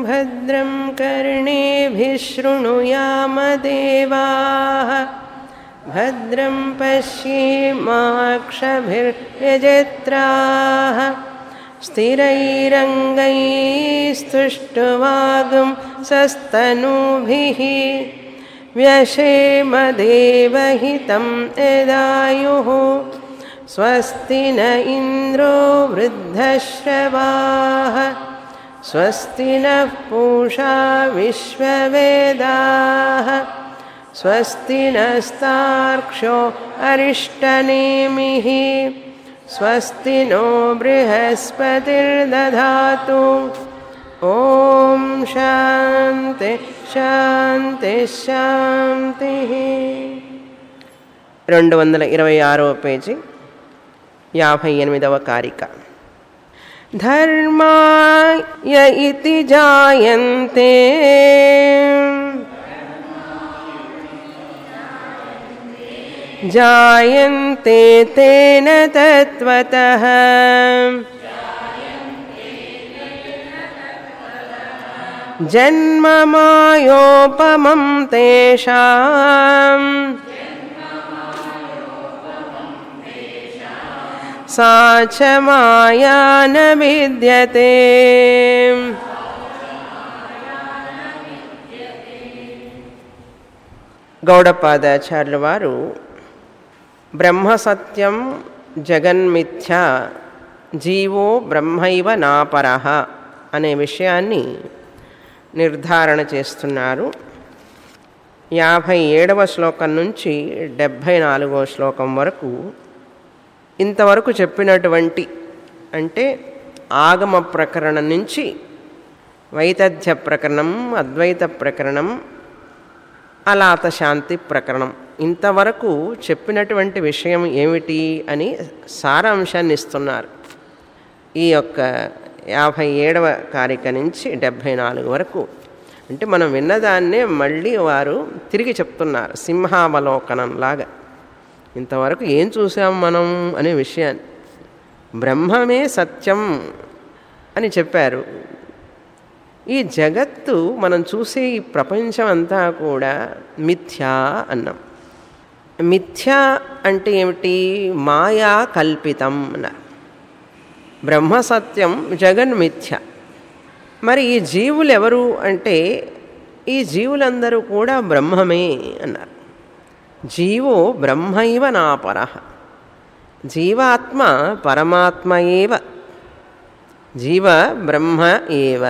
भद्रं कर्णेभिः शृणुयामदेवाः भद्रं पश्येमाक्षभिर्यजत्राः स्थिरैरङ्गैस्तुष्टुवागुं सस्तनूभिः व्यशेमदेवहितं यदायुः स्वस्ति न इन्द्रो वृद्धश्रवाः स्वस्ति नः पूषा विश्ववेदाः स्वस्ति नस्तार्क्ष्यो अरिष्टनेमिः स्वस्ति नो बृहस्पतिर्दधातु ॐ शान्ति శాంతి శాంతి రెండు వందల ఇరవై ఆరవ పేజీ యాభై ఎనిమిదవ కారిక ధర్మాయ ఇతి జాయంతే జాయంతే తేన తత్వతః जन्ममायोपमं तेषाम् सा च माया न विद्यते గౌడపాదాచార్యుల వారు బ్రహ్మసత్యం జగన్మిథ్య జీవో బ్రహ్మైవ నాపరహ అనే విషయాన్ని నిర్ధారణ చేస్తున్నారు యాభై ఏడవ శ్లోకం నుంచి డెబ్భై నాలుగవ శ్లోకం వరకు ఇంతవరకు చెప్పినటువంటి అంటే ఆగమ ప్రకరణం నుంచి వైతథ్య ప్రకరణం అద్వైత ప్రకరణం అలాత శాంతి ప్రకరణం ఇంతవరకు చెప్పినటువంటి విషయం ఏమిటి అని సారాంశాన్ని ఇస్తున్నారు ఈ యొక్క యాభై ఏడవ కారిక నుంచి డెబ్భై నాలుగు వరకు అంటే మనం విన్నదాన్నే మళ్ళీ వారు తిరిగి చెప్తున్నారు సింహావలోకనంలాగా ఇంతవరకు ఏం చూసాం మనం అనే విషయాన్ని బ్రహ్మమే సత్యం అని చెప్పారు ఈ జగత్తు మనం చూసే ఈ ప్రపంచం అంతా కూడా మిథ్యా అన్నాం మిథ్య అంటే ఏమిటి మాయా కల్పితం అన్నారు బ్రహ్మసత్యం జగన్మిథ్య మరి ఈ జీవులు ఎవరు అంటే ఈ జీవులందరూ కూడా బ్రహ్మమే అన్నారు జీవో బ్రహ్మైవ నాపర జీవాత్మ పరమాత్మ ఏవ జీవ బ్రహ్మ ఏవ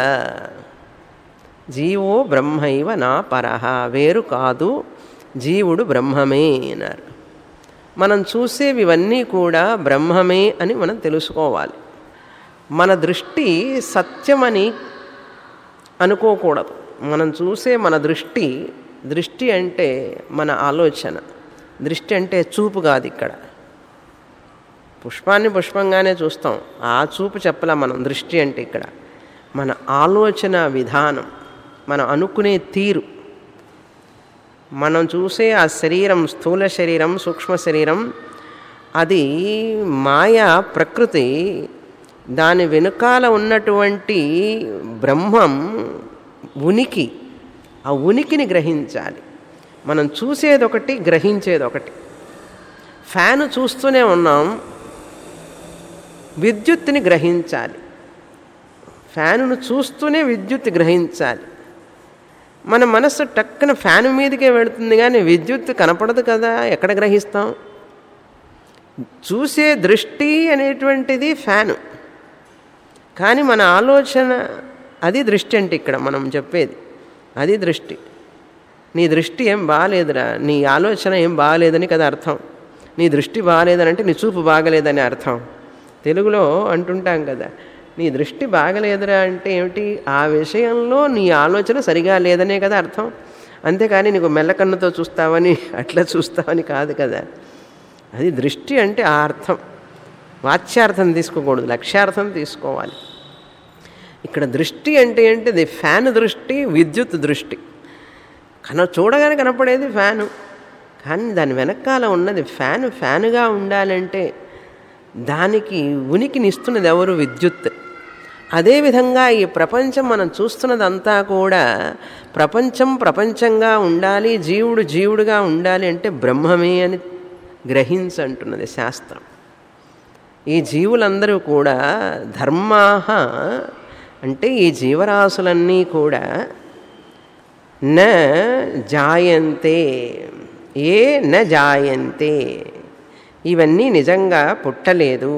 జీవో బ్రహ్మైవ నా పరహ వేరు కాదు జీవుడు బ్రహ్మమే అన్నారు మనం చూసేవి ఇవన్నీ కూడా బ్రహ్మమే అని మనం తెలుసుకోవాలి మన దృష్టి సత్యమని అనుకోకూడదు మనం చూసే మన దృష్టి దృష్టి అంటే మన ఆలోచన దృష్టి అంటే చూపు కాదు ఇక్కడ పుష్పాన్ని పుష్పంగానే చూస్తాం ఆ చూపు చెప్పలా మనం దృష్టి అంటే ఇక్కడ మన ఆలోచన విధానం మనం అనుకునే తీరు మనం చూసే ఆ శరీరం స్థూల శరీరం సూక్ష్మ శరీరం అది మాయా ప్రకృతి దాని వెనుకాల ఉన్నటువంటి బ్రహ్మం ఉనికి ఆ ఉనికిని గ్రహించాలి మనం చూసేదొకటి గ్రహించేదొకటి ఫ్యాను చూస్తూనే ఉన్నాం విద్యుత్తుని గ్రహించాలి ఫ్యానును చూస్తూనే విద్యుత్ గ్రహించాలి మన మనస్సు టక్కున ఫ్యాన్ మీదకే వెళుతుంది కానీ విద్యుత్ కనపడదు కదా ఎక్కడ గ్రహిస్తాం చూసే దృష్టి అనేటువంటిది ఫ్యాను కానీ మన ఆలోచన అది దృష్టి అంటే ఇక్కడ మనం చెప్పేది అది దృష్టి నీ దృష్టి ఏం బాగాలేదురా నీ ఆలోచన ఏం బాగాలేదని కదా అర్థం నీ దృష్టి బాగాలేదనంటే నీ చూపు బాగలేదని అర్థం తెలుగులో అంటుంటాం కదా నీ దృష్టి బాగలేదురా అంటే ఏమిటి ఆ విషయంలో నీ ఆలోచన సరిగా లేదనే కదా అర్థం అంతేకాని నీకు మెల్లకన్నుతో చూస్తావని అట్లా చూస్తావని కాదు కదా అది దృష్టి అంటే ఆ అర్థం వాచ్యార్థం తీసుకోకూడదు లక్ష్యార్థం తీసుకోవాలి ఇక్కడ దృష్టి అంటే ఏంటిది ఫ్యాన్ దృష్టి విద్యుత్ దృష్టి కన చూడగానే కనపడేది ఫ్యాను కానీ దాని వెనకాల ఉన్నది ఫ్యాన్ ఫ్యానుగా ఉండాలంటే దానికి ఉనికిని ఇస్తున్నది ఎవరు విద్యుత్ అదేవిధంగా ఈ ప్రపంచం మనం చూస్తున్నదంతా కూడా ప్రపంచం ప్రపంచంగా ఉండాలి జీవుడు జీవుడుగా ఉండాలి అంటే బ్రహ్మమే అని గ్రహించంటున్నది శాస్త్రం ఈ జీవులందరూ కూడా ధర్మాహ అంటే ఈ జీవరాశులన్నీ కూడా న జాయంతే ఏ న జాయంతే ఇవన్నీ నిజంగా పుట్టలేదు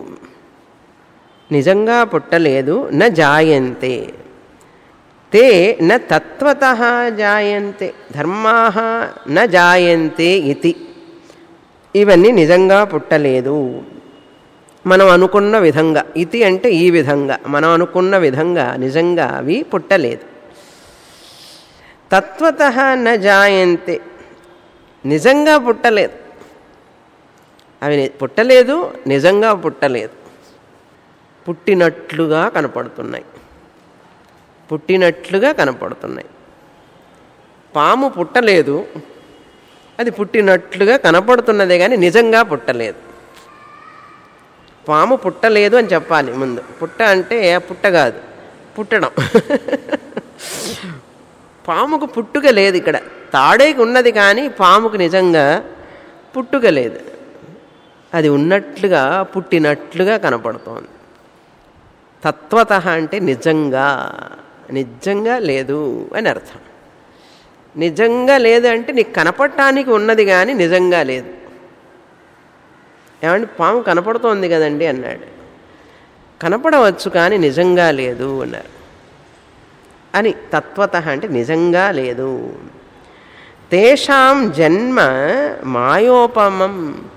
నిజంగా పుట్టలేదు న జాయంతే తే న తత్వత జాయంతే ధర్మా న జాయంతే ఇది ఇవన్నీ నిజంగా పుట్టలేదు మనం అనుకున్న విధంగా ఇది అంటే ఈ విధంగా మనం అనుకున్న విధంగా నిజంగా అవి పుట్టలేదు తత్వత న జాయంతే నిజంగా పుట్టలేదు అవి ని- పుట్టలేదు నిజంగా పుట్టలేదు పుట్టినట్లుగా కనపడుతున్నాయి పుట్టినట్లుగా కనపడుతున్నాయి పాము పుట్టలేదు అది పుట్టినట్లుగా కనపడుతున్నదే కానీ నిజంగా పుట్టలేదు పాము పుట్టలేదు అని చెప్పాలి ముందు పుట్ట అంటే పుట్ట కాదు పుట్టడం పాముకు పుట్టుక లేదు ఇక్కడ తాడేకి ఉన్నది కానీ పాముకు నిజంగా పుట్టుక లేదు అది ఉన్నట్లుగా పుట్టినట్లుగా కనపడుతోంది తత్వత అంటే నిజంగా నిజంగా లేదు అని అర్థం నిజంగా లేదు అంటే నీకు కనపడటానికి ఉన్నది కానీ నిజంగా లేదు ఏమంటే పాము కనపడుతోంది కదండి అన్నాడు కనపడవచ్చు కానీ నిజంగా లేదు అన్నారు అని తత్వత అంటే నిజంగా లేదు తేషాం జన్మ మాయోపమం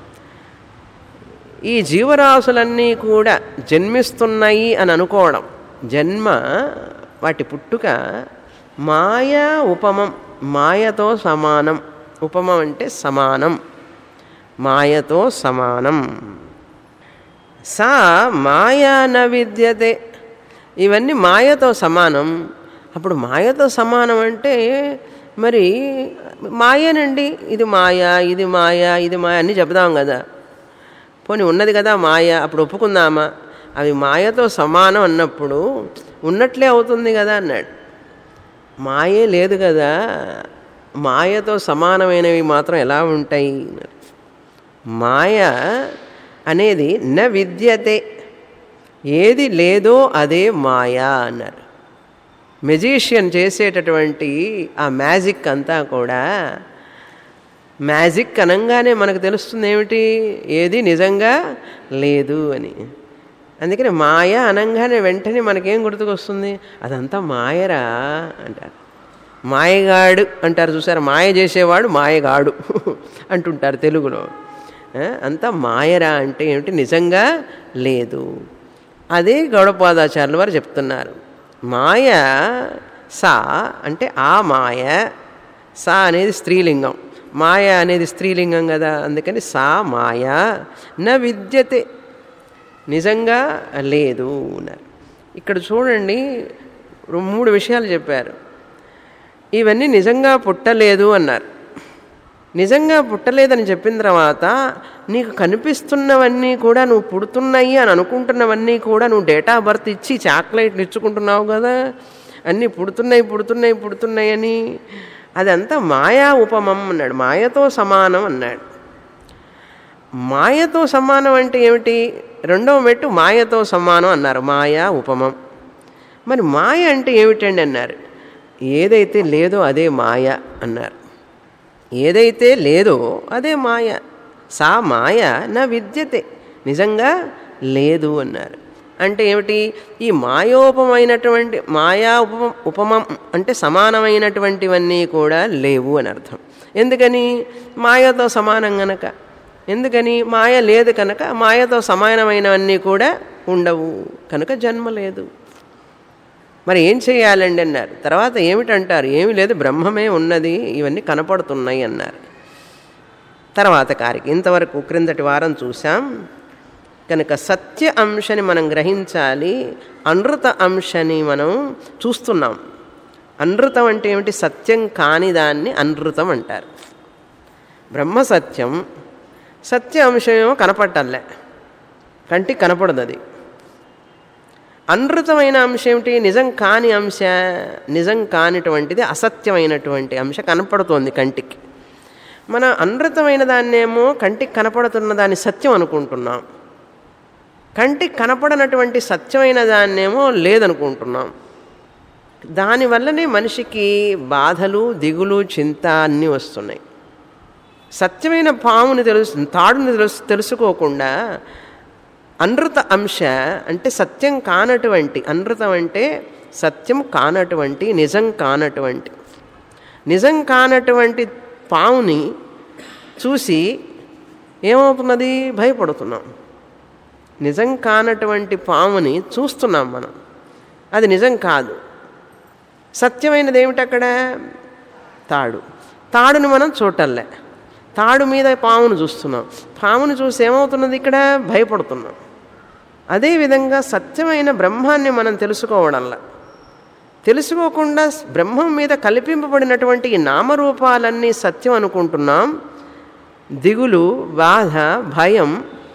ఈ జీవరాశులన్నీ కూడా జన్మిస్తున్నాయి అని అనుకోవడం జన్మ వాటి పుట్టుక మాయా ఉపమం మాయతో సమానం ఉపమం అంటే సమానం మాయతో సమానం సా మాయా న విద్యతే ఇవన్నీ మాయతో సమానం అప్పుడు మాయతో సమానం అంటే మరి మాయేనండి ఇది మాయా ఇది మాయా ఇది మాయా అన్నీ చెప్దాం కదా పోనీ ఉన్నది కదా మాయ అప్పుడు ఒప్పుకుందామా అవి మాయతో సమానం అన్నప్పుడు ఉన్నట్లే అవుతుంది కదా అన్నాడు మాయే లేదు కదా మాయతో సమానమైనవి మాత్రం ఎలా ఉంటాయి అన్నాడు. మాయ అనేది న విద్యతే ఏది లేదో అదే మాయా అన్నారు మెజీషియన్ చేసేటటువంటి ఆ మ్యాజిక్ అంతా కూడా మ్యాజిక్ అనగానే మనకు తెలుస్తుంది ఏమిటి ఏది నిజంగా లేదు అని అందుకని మాయ అనగానే వెంటనే మనకేం గుర్తుకొస్తుంది అదంతా మాయరా అంటారు మాయగాడు అంటారు చూసారు మాయ చేసేవాడు మాయగాడు అంటుంటారు తెలుగులో ఆ, అంతా మాయరా అంటే ఏమిటి నిజంగా లేదు అదే గౌడపాదాచార్యుల వారు చెప్తున్నారు మాయ సా అంటే ఆ మాయ సా అనేది స్త్రీలింగం మాయ అనేది స్త్రీలింగం కదా అందుకని సా మాయ న విద్యతే నిజంగా లేదు అన్నారు ఇక్కడ చూడండి రెండు- మూడు విషయాలు చెప్పారు ఇవన్నీ నిజంగా పుట్టలేదు అన్నారు నిజంగా పుట్టలేదని చెప్పిన తర్వాత నీకు కనిపిస్తున్నవన్నీ కూడా నువ్వు పుడుతున్నాయి అని అనుకుంటున్నవన్నీ కూడా నువ్వు డేట్ ఆఫ్ బర్త్ ఇచ్చి చాక్లెట్లు ఇచ్చుకుంటున్నావు కదా అన్నీ పుడుతున్నాయి పుడుతున్నాయి పుడుతున్నాయి అని అదంతా మాయా ఉపమం అన్నాడు మాయతో సమానం అన్నాడు మాయతో సమానం అంటే ఏమిటి రెండవ మెట్టు మాయతో సమానం అన్నారు మాయా ఉపమం మరి మాయ అంటే ఏమిటండి అన్నారు ఏదైతే లేదో అదే మాయ అన్నారు ఏదైతే లేదో అదే మాయ సా మాయ నా విద్యతే నిజంగా లేదు అన్నారు అంటే ఏమిటి ఈ మాయోపమైనటువంటి మాయా ఉపమం ఉపమం అంటే సమానమైనటువంటివన్నీ కూడా లేవు అని అర్థం ఎందుకని మాయతో సమానం గనక ఎందుకని మాయ లేదు కనుక మాయతో సమానమైనవన్నీ కూడా ఉండవు కనుక జన్మ లేదు మరి ఏం చేయాలండి అన్నారు తర్వాత ఏమిటంటారు ఏమి లేదు బ్రహ్మమే ఉన్నది ఇవన్నీ కనపడుతున్నాయి అన్నారు తర్వాత కారికి ఇంతవరకు క్రిందటి వారం చూసాం కనుక సత్య అంశని మనం గ్రహించాలి అనృత అంశని మనం చూస్తున్నాం అనృతం అంటే ఏమిటి సత్యం కాని దాన్ని అనృతం అంటారు బ్రహ్మ సత్యం సత్య అంశమేమో కనపట్టాలే కంటికి కనపడదు అది అనృతమైన అంశం ఏమిటి నిజం కాని అంశ నిజం కానిటువంటిది అసత్యమైనటువంటి అంశ కనపడుతోంది కంటికి మన అనృతమైన దాన్నేమో కంటికి కనపడుతున్న దాన్ని సత్యం అనుకుంటున్నాం కంటికి కనపడనటువంటి సత్యమైన దాన్నేమో లేదనుకుంటున్నాం దానివల్లనే మనిషికి బాధలు దిగులు చింత అన్నీ వస్తున్నాయి సత్యమైన పాముని తెలుసు తాడుని తెలుసు తెలుసుకోకుండా అనృత అంశ అంటే సత్యం కానటువంటి అనృతం అంటే సత్యం కానటువంటి నిజం కానటువంటి నిజం కానటువంటి పాముని చూసి ఏమవుతున్నది భయపడుతున్నాం నిజం కానటువంటి పాముని చూస్తున్నాం మనం అది నిజం కాదు సత్యమైనది ఏమిటి అక్కడ తాడు తాడుని మనం చూడటంలే తాడు మీద పామును చూస్తున్నాం పామును చూసి ఏమవుతున్నది ఇక్కడ భయపడుతున్నాం అదేవిధంగా సత్యమైన బ్రహ్మాన్ని మనం తెలుసుకోవడంలా తెలుసుకోకుండా బ్రహ్మం మీద కల్పింపబడినటువంటి ఈ నామరూపాలన్నీ సత్యం అనుకుంటున్నాం దిగులు బాధ భయం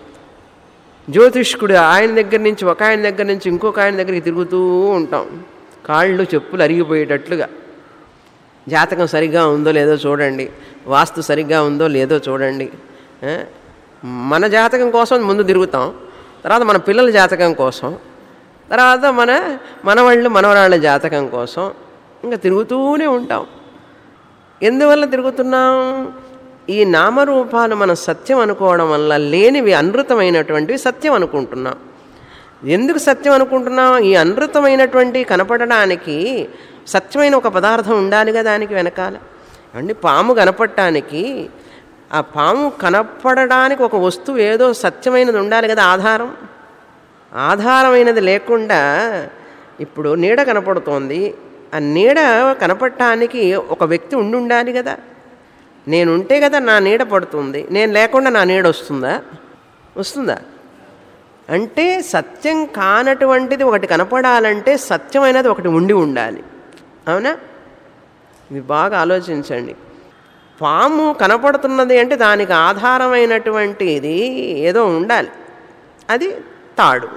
జ్యోతిష్కుడు ఆయన దగ్గర నుంచి ఒక ఆయన దగ్గర నుంచి ఇంకొక ఆయన దగ్గరికి తిరుగుతూ ఉంటాం కాళ్ళు చెప్పులు అరిగిపోయేటట్లుగా జాతకం సరిగ్గా ఉందో లేదో చూడండి వాస్తు సరిగ్గా ఉందో లేదో చూడండి ఆ? మన జాతకం కోసం ముందు తిరుగుతాం తర్వాత మన పిల్లల జాతకం కోసం తర్వాత మన మనవాళ్ళు మనవరాళ్ళ జాతకం కోసం ఇంకా తిరుగుతూనే ఉంటాం ఎందువల్ల తిరుగుతున్నాం ఈ నామరూపాలు మనం సత్యం అనుకోవడం వల్ల లేనివి అనృతమైనటువంటివి సత్యం అనుకుంటున్నాం ఎందుకు సత్యం అనుకుంటున్నాం ఈ అనృతమైనటువంటి కనపడడానికి సత్యమైన ఒక పదార్థం ఉండాలి కదా దానికి వెనకాల అండి పాము కనపడటానికి ఆ పాము కనపడడానికి ఒక వస్తువు ఏదో సత్యమైనది ఉండాలి కదా ఆధారం ఆధారమైనది లేకుండా ఇప్పుడు నీడ కనపడుతోంది ఆ నీడ కనపడటానికి ఒక వ్యక్తి ఉండి ఉండాలి కదా నేనుంటే కదా నా నీడ పడుతుంది నేను లేకుండా నా నీడ వస్తుందా వస్తుందా అంటే సత్యం కానటువంటిది ఒకటి కనపడాలంటే సత్యమైనది ఒకటి ఉండి ఉండాలి అవునా ఇది బాగా ఆలోచించండి పాము కనపడుతున్నది అంటే దానికి ఆధారమైనటువంటిది ఏదో ఉండాలి అది తాడు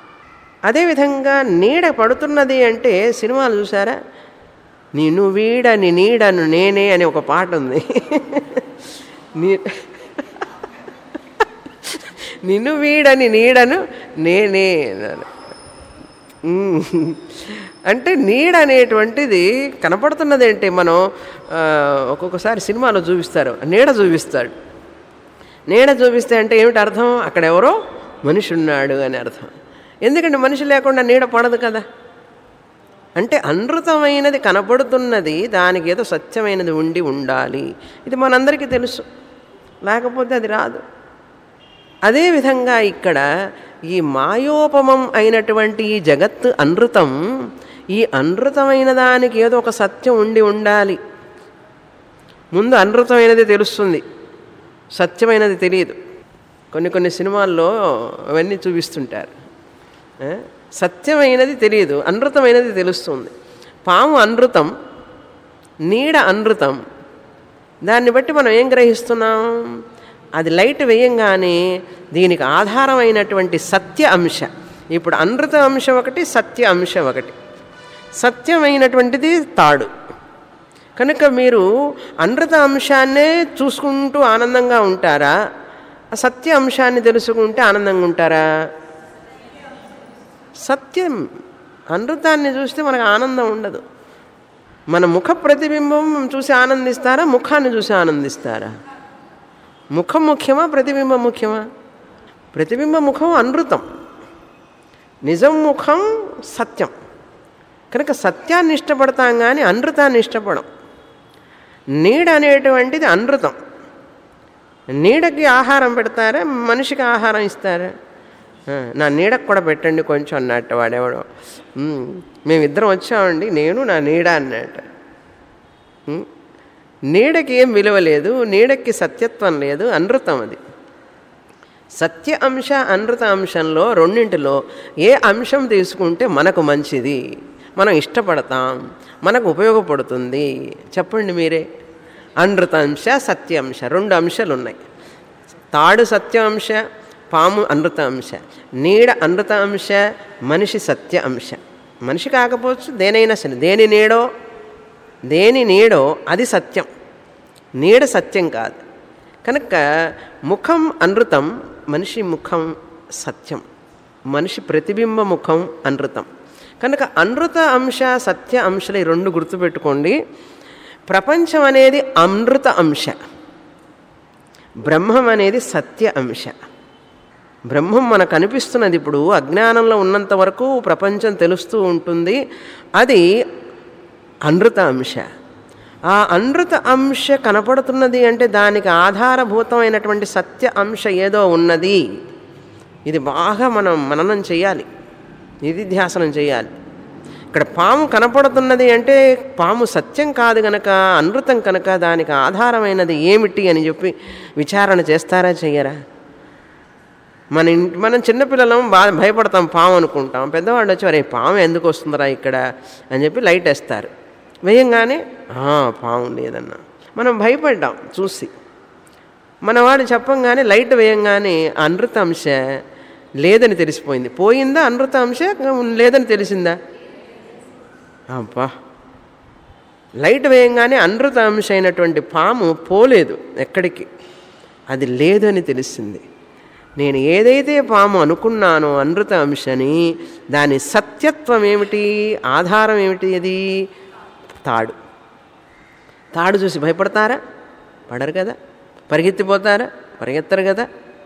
అదేవిధంగా నీడ పడుతున్నది అంటే సినిమాలు చూసారా నిన్ను వీడని నీడను నేనే అని ఒక పాట ఉంది నీ నిన్ను వీడని నీడను నేనే అన్నాడు ఉమ్. అంటే నీడ అనేటువంటిది కనపడుతున్నది ఏంటి మనం ఆ, ఒక్కొక్కసారి సినిమాలో చూపిస్తారు నీడ చూపిస్తాడు నీడ చూపిస్తే అంటే ఏమిటి అర్థం అక్కడ ఎవరో మనిషి ఉన్నాడు అని అర్థం ఎందుకంటే మనిషి లేకుండా నీడ పడదు కదా అంటే అనృతమైనది కనపడుతున్నది దానికి ఏదో సత్యమైనది ఉండి ఉండాలి ఇది మనందరికీ తెలుసు లేకపోతే అది రాదు అదేవిధంగా ఇక్కడ ఈ మాయోపమం అయినటువంటి ఈ జగత్తు అనృతం ఈ అనృతమైన దానికి ఏదో ఒక సత్యం ఉండి ఉండాలి ముందు అనృతమైనది తెలుస్తుంది సత్యమైనది తెలియదు కొన్ని కొన్ని సినిమాల్లో అవన్నీ చూపిస్తుంటారు ఆ? సత్యమైనది తెలియదు అనృతమైనది తెలుస్తుంది పాము అనృతం నీడ అనృతం దాన్ని బట్టి మనం ఏం గ్రహిస్తున్నాం అది లైట్ వేయంగానే దీనికి ఆధారమైనటువంటి సత్య అంశ ఇప్పుడు అనృత అంశం ఒకటి సత్య అంశం ఒకటి సత్యమైనటువంటిది తాడు కనుక మీరు అనృత అంశాన్నే చూసుకుంటూ ఆనందంగా ఉంటారా ఆ సత్య అంశాన్ని తెలుసుకుంటే ఆనందంగా ఉంటారా సత్యం అనృతాన్ని చూస్తే మనకు ఆనందం ఉండదు మన ముఖ ప్రతిబింబం చూసి ఆనందిస్తారా ముఖాన్ని చూసి ఆనందిస్తారా ముఖం ముఖ్యమా ప్రతిబింబం ముఖ్యమా ప్రతిబింబ ముఖం అనృతం నిజం ముఖం సత్యం కనుక సత్యాన్ని ఇష్టపడతాం కానీ అనృతాన్ని ఇష్టపడం నీడ అనేటువంటిది అనృతం నీడకి ఆహారం పెడతారా మనిషికి ఆహారం ఇస్తారా ఆ, నా నీడకు కూడా పెట్టండి కొంచెం అన్నట్టు వాడేవాడు "ఉమ్, మేమిద్దరం వచ్చామండి నేను నా నీడ అన్నట్ట ఉమ్, నీడకి ఏం విలువ లేదు నీడకి సత్యత్వం లేదు అనృతం అది సత్య అంశ అనృత అంశంలో రెండింటిలో ఏ అంశం తీసుకుంటే మనకు మంచిది మనం ఇష్టపడతాం మనకు ఉపయోగపడుతుంది చెప్పండి మీరే అనృత అంశ సత్య అంశ రెండు అంశాలు ఉన్నాయి తాడు సత్య అంశ పాము అనృత అంశ నీడ అనృత అంశ మనిషి సత్య అంశ మనిషి కాకపోవచ్చు దేనైనా సరే దేని నీడో దేని నీడో అది సత్యం నీడ సత్యం కాదు కనుక ముఖం అనృతం మనిషి ముఖం సత్యం మనిషి ప్రతిబింబ ముఖం అనృతం కనుక అనృత అంశ సత్య అంశలు ఈ రెండు గుర్తుపెట్టుకోండి ప్రపంచం అనేది అమృత అంశ బ్రహ్మం అనేది సత్య అంశ బ్రహ్మం మనకు అనిపిస్తున్నది ఇప్పుడు అజ్ఞానంలో ఉన్నంత వరకు ప్రపంచం తెలుస్తూ ఉంటుంది అది అనృత అంశ ఆ అనృత అంశ కనపడుతున్నది అంటే దానికి ఆధారభూతమైనటువంటి సత్య అంశ ఏదో ఉన్నది ఇది బాగా మనం మననం చేయాలి నిధిధ్యాసనం చేయాలి ఇక్కడ పాము కనపడుతున్నది అంటే పాము సత్యం కాదు గనక అనృతం కనుక దానికి ఆధారమైనది ఏమిటి అని చెప్పి విచారణ చేస్తారా చెయ్యరా మన ఇంటి మనం చిన్నపిల్లలం బాగా భయపడతాం పాము అనుకుంటాం పెద్దవాళ్ళు వచ్చి అరే పాము ఎందుకు వస్తుందిరా ఇక్కడ అని చెప్పి లైట్ వేస్తారు వేయంగానే "ఆ, పాము లేదన్న మనం భయపడ్డాం చూసి మన వాడు చెప్పంగానే లైట్ వేయంగానే ఆ అనృత అంశ లేదని తెలిసిపోయింది పోయిందా అనృత అంశ లేదని తెలిసిందా అబ్బా లైట్ వేయంగానే అనృత అంశ అయినటువంటి పాము పోలేదు ఎక్కడికి అది లేదని తెలిసింది నేను ఏదైతే పాము అనుకున్నానో అనృత అంశని దాని సత్యత్వం ఏమిటి ఆధారం ఏమిటి అది తాడు తాడు చూసి భయపడతారా పడరు కదా పరిగెత్తిపోతారా పరిగెత్తరు కదా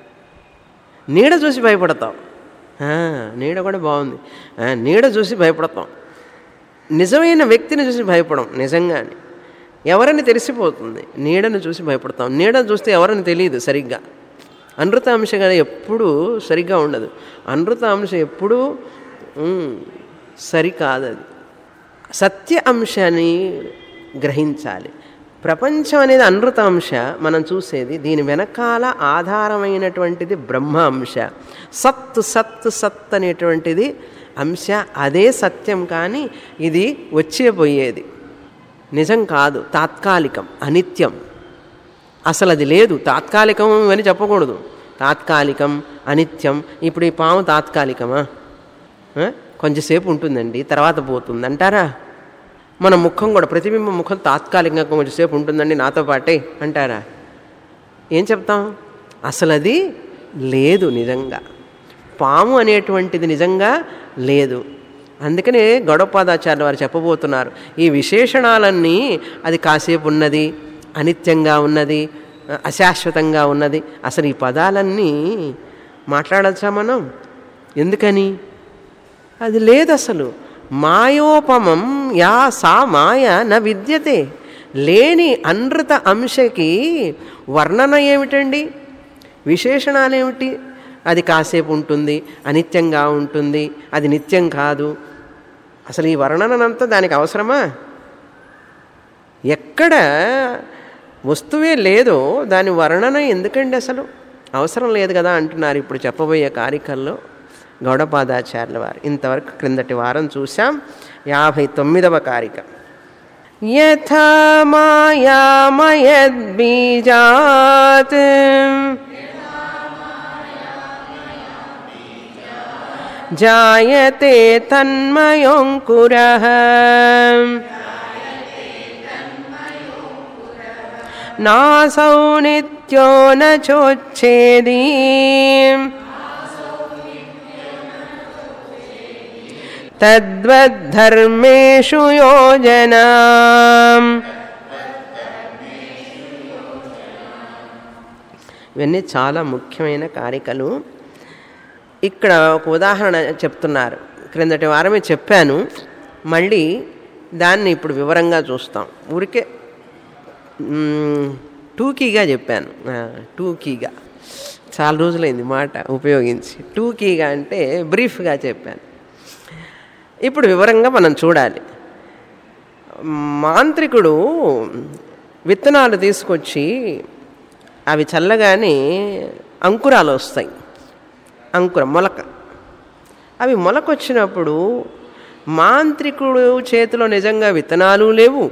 నీడ చూసి భయపడతాం ఆ, నీడ కూడా బాగుంది ఆ, నీడ చూసి భయపడతాం నిజమైన వ్యక్తిని చూసి భయపడం నిజంగానే ఎవరని తెలిసిపోతుంది నీడను చూసి భయపడతాం నీడ చూస్తే ఎవరని తెలియదు సరిగ్గా అనృత అంశ కదా ఎప్పుడూ సరిగ్గా ఉండదు అనృత అంశ ఎప్పుడూ ఉమ్, సరికాదు అది సత్య అంశాన్ని గ్రహించాలి ప్రపంచం అనేది అనృత అంశ మనం చూసేది దీని వెనకాల ఆధారమైనటువంటిది బ్రహ్మ అంశ సత్ సత్ సత్ అనేటువంటిది అంశ అదే సత్యం కానీ ఇది వచ్చే పోయేది నిజం కాదు తాత్కాలికం అనిత్యం అసలు అది లేదు తాత్కాలికం అని చెప్పకూడదు తాత్కాలికం అనిత్యం ఇప్పుడు ఈ పాము తాత్కాలికమా ఆ? కొంచెంసేపు ఉంటుందండి తర్వాత పోతుంది అంటారా మన ముఖం కూడా ప్రతిబింబ ముఖం తాత్కాలికంగా కొంచెంసేపు ఉంటుందండి నాతో పాటే అంటారా ఏం చెప్తాం అసలు అది లేదు నిజంగా పాము అనేటువంటిది నిజంగా లేదు అందుకనే గౌడపాదాచార్య వారు చెప్పబోతున్నారు ఈ విశేషణాలన్నీ అది కాసేపు ఉన్నది అనిత్యంగా ఉన్నది అశాశ్వతంగా ఉన్నది అసలు ఈ పదాలన్నీ మాట్లాడచ్చా మనం ఎందుకని అది లేదు అసలు మాయోపమం యా సా మాయ న విద్యతే లేని అనృత అంశకి వర్ణన ఏమిటండి విశేషణాలు ఏమిటి అది కాసేపు ఉంటుంది అనిత్యంగా ఉంటుంది అది నిత్యం కాదు అసలు ఈ వర్ణనంతా దానికి అవసరమా ఎక్కడ వస్తువే లేదో దాని వర్ణన ఎందుకండి అసలు అవసరం లేదు కదా అంటున్నారు ఇప్పుడు చెప్పబోయే కారికల్లో గౌడపాదాచార్యుల వారు ఇంతవరకు క్రిందటి వారం చూసాం యాభై తొమ్మిదవ కారిక యథా మాయామయద్బీజాత్ జాయతే తన్మయోంకురః నాసౌ నిత్యో న చోచ్ఛేదీ తద్వద్ధర్మేషు యోజనా ఇవన్నీ చాలా ముఖ్యమైన కారికలు ఇక్కడ ఒక ఉదాహరణ చెప్తున్నారు క్రిందటి వారమే చెప్పాను మళ్ళీ దాన్ని ఇప్పుడు వివరంగా చూస్తాం ఊరికే మ్, టూకీగా చెప్పాను ఆ, టూకీగా చాలా రోజులైంది మాట ఉపయోగించి టూకీగా అంటే బ్రీఫ్గా చెప్పాను ఇప్పుడు వివరంగా మనం చూడాలి మాంత్రికుడు విత్తనాలు తీసుకొచ్చి అవి చల్లగానే అంకురాలు వస్తాయి అంకురం మొలక అవి మొలకొచ్చినప్పుడు మాంత్రికుడు చేతిలో నిజంగా విత్తనాలు లేవు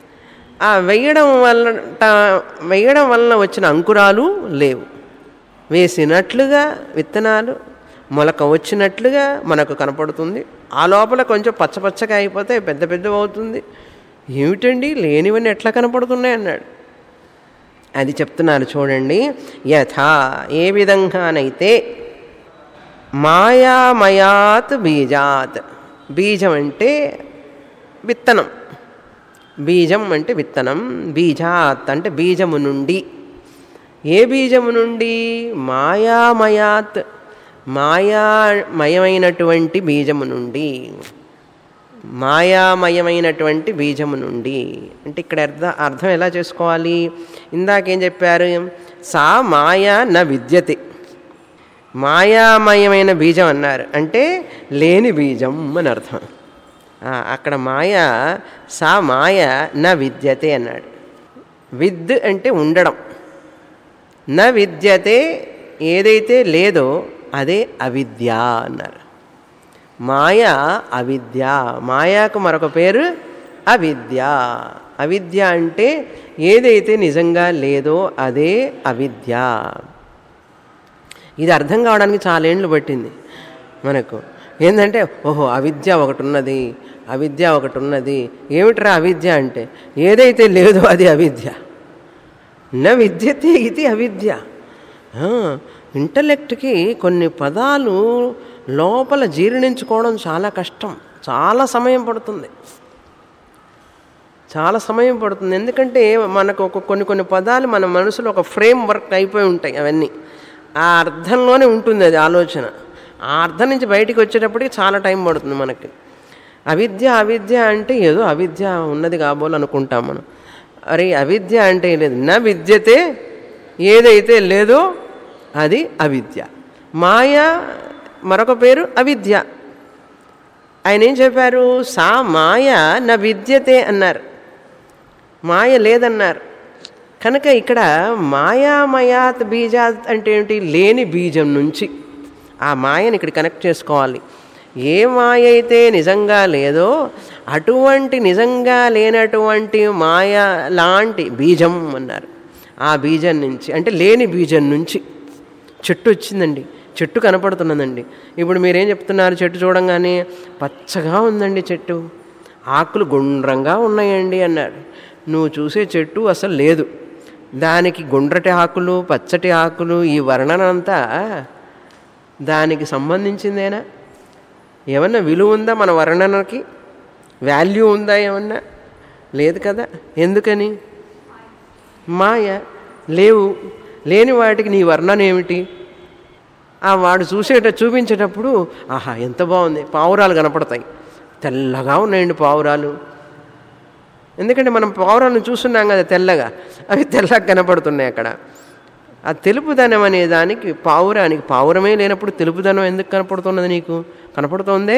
ఆ వేయడం వల్ల వేయడం వలన వచ్చిన అంకురాలు లేవు వేసినట్లుగా విత్తనాలు మొలక వచ్చినట్లుగా మనకు కనపడుతుంది ఆ లోపల కొంచెం పచ్చపచ్చగా అయిపోతే పెద్ద పెద్ద అవుతుంది ఏమిటండి లేనివన్నీ ఎట్లా కనపడుతున్నాయి అన్నాడు అది చెప్తున్నారు చూడండి యథా ఏ విధంగానైతే మాయామయాత్ బీజాత్ బీజం అంటే విత్తనం బీజం అంటే విత్తనం బీజాత్ అంటే బీజము నుండి ఏ బీజము నుండి మాయామయాత్ మాయామయమైనటువంటి బీజము నుండి మాయామయమైనటువంటి బీజము నుండి అంటే ఇక్కడ అర్థ అర్థం ఎలా చేసుకోవాలి ఇందాకేం చెప్పారు సా మాయా న విద్యతే మాయామయమైన బీజం అన్నారు అంటే లేని బీజం అని అర్థం అక్కడ మాయ సా మాయ న విద్యతే అన్నాడు విద్ అంటే ఉండడం న విద్యతే ఏదైతే లేదో అదే అవిద్య అన్నారు మాయ అవిద్య మాయాకు మరొక పేరు అవిద్య అవిద్య అంటే ఏదైతే నిజంగా లేదో అదే అవిద్య ఇది అర్థం కావడానికి చాలా ఏండ్లు పట్టింది మనకు ఏంటంటే ఓహో అవిద్య ఒకటి ఉన్నది అవిద్య ఒకటి ఉన్నది ఏమిట్రా అవిద్య అంటే ఏదైతే లేదో అది అవిద్య న విద్యతే ఇది అవిద్య ఇంటలెక్ట్కి కొన్ని పదాలు లోపల జీర్ణించుకోవడం చాలా కష్టం చాలా సమయం పడుతుంది చాలా సమయం పడుతుంది ఎందుకంటే మనకు ఒక కొన్ని కొన్ని పదాలు మన మనసులో ఒక ఫ్రేమ్ వర్క్ అయిపోయి ఉంటాయి అవన్నీ ఆ అర్థంలోనే ఉంటుంది అది ఆలోచన ఆ అర్థం నుంచి బయటికి వచ్చేటప్పటికి చాలా టైం పడుతుంది మనకి అవిద్య అవిద్య అంటే ఏదో అవిద్య ఉన్నది కాబోలు అనుకుంటాం మనం అరే అవిద్య అంటే లేదు నా విద్యతే ఏదైతే లేదో అది అవిద్య మాయ మరొక పేరు అవిద్య ఆయన ఏం చెప్పారు సా మాయ నా విద్యతే అన్నారు మాయ లేదన్నారు కనుక ఇక్కడ మాయామయాత్ బీజాత్ అంటే ఏంటి లేని బీజం నుంచి ఆ మాయని ఇక్కడ కనెక్ట్ చేసుకోవాలి ఏ మాయ అయితే నిజంగా లేదో అటువంటి నిజంగా లేనటువంటి మాయ లాంటి బీజం అన్నారు ఆ బీజం నుంచి అంటే లేని బీజం నుంచి చెట్టు వచ్చిందండి చెట్టు కనపడుతున్నదండి ఇప్పుడు మీరేం చెప్తున్నారు చెట్టు చూడంగానే పచ్చగా ఉందండి చెట్టు ఆకులు గుండ్రంగా ఉన్నాయండి అన్నాడు నువ్వు చూసే చెట్టు అసలు లేదు దానికి గుండ్రటి ఆకులు పచ్చటి ఆకులు ఈ వర్ణన అంతా దానికి సంబంధించిందేనా ఏమన్నా విలువ ఉందా మన వర్ణనకి వాల్యూ ఉందా ఏమన్నా లేదు కదా ఎందుకని మాయ లేవు లేని వాటికి నీ వర్ణన ఏమిటి ఆ వాడు చూసేట చూపించేటప్పుడు ఆహా ఎంత బాగుంది పావురాలు కనపడతాయి తెల్లగా ఉన్నాయండి పావురాలు ఎందుకంటే మనం పావురాలను చూస్తున్నాం కదా తెల్లగా అవి తెల్లగా కనపడుతున్నాయి అక్కడ ఆ తెలుపుదనం అనే దానికి పావురానికి పావురమే లేనప్పుడు తెలుపుదనం ఎందుకు కనపడుతున్నది నీకు కనపడుతోందే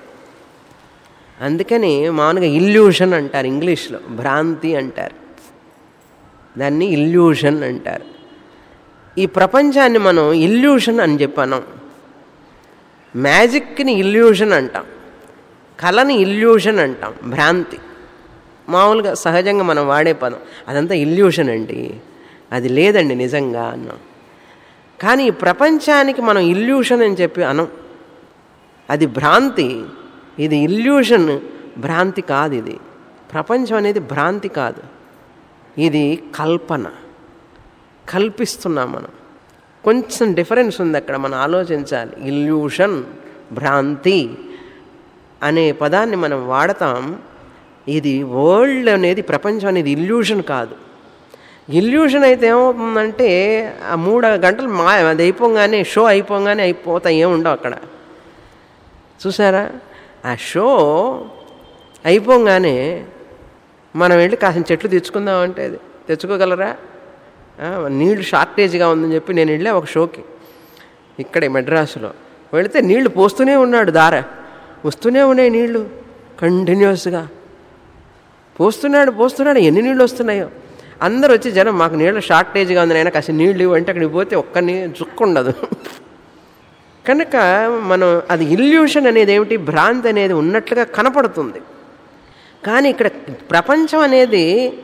అందుకని మామూలుగా ఇల్యూషన్ అంటారు ఇంగ్లీష్లో భ్రాంతి అంటారు దాన్ని ఇల్యూషన్ అంటారు ఈ ప్రపంచాన్ని మనం ఇల్యూషన్ అని చెప్పాను మ్యాజిక్ని ఇల్యూషన్ అంటాం కళని ఇల్యూషన్ అంటాం భ్రాంతి మామూలుగా సహజంగా మనం వాడే పదం అదంతా ఇల్యూషన్ అండి అది లేదండి నిజంగా అన్నాం కానీ ఈ ప్రపంచానికి మనం ఇల్యూషన్ అని చెప్పి అనం అది భ్రాంతి ఇది ఇల్యూషన్ భ్రాంతి కాదు ఇది ప్రపంచం అనేది భ్రాంతి కాదు ఇది కల్పన కల్పిస్తున్నాం మనం కొంచెం డిఫరెన్స్ ఉంది అక్కడ మనం ఆలోచించాలి ఇల్యూషన్ భ్రాంతి అనే పదాన్ని మనం వాడతాం ఇది వరల్డ్ అనేది ప్రపంచం అనేది ఇల్యూషన్ కాదు ఇల్యూషన్ అయితే ఏమవుతుందంటే ఆ మూడు గంటలు మా అది అయిపోగానే షో అయిపోగానే అయిపోతాయి ఏముండవు అక్కడ చూసారా ఆ షో అయిపోగానే మనం వెళ్ళి కాసిన చెట్లు తెచ్చుకుందాం అంటే అది తెచ్చుకోగలరా నీళ్లు షార్టేజ్గా ఉందని చెప్పి నేను వెళ్ళా ఒక షోకి ఇక్కడే మెడ్రాసులో వెళితే నీళ్లు పోస్తూనే ఉన్నాడు దార వస్తూనే ఉన్నాయి నీళ్లు కంటిన్యూస్గా పోస్తున్నాడు పోస్తున్నాడు ఎన్ని నీళ్ళు వస్తున్నాయో అందరు వచ్చి జనం మాకు నీళ్ళు షార్టేజ్గా ఉంది అయినా కాసి నీళ్ళు ఇవ్వంటే అక్కడికి పోతే ఒక్క నీ చుక్కుండదు కనుక మనం అది ఇల్యూషన్ అనేది ఏమిటి భ్రాంతి అనేది ఉన్నట్లుగా కనపడుతుంది కానీ ఇక్కడ ప్రపంచం అనేది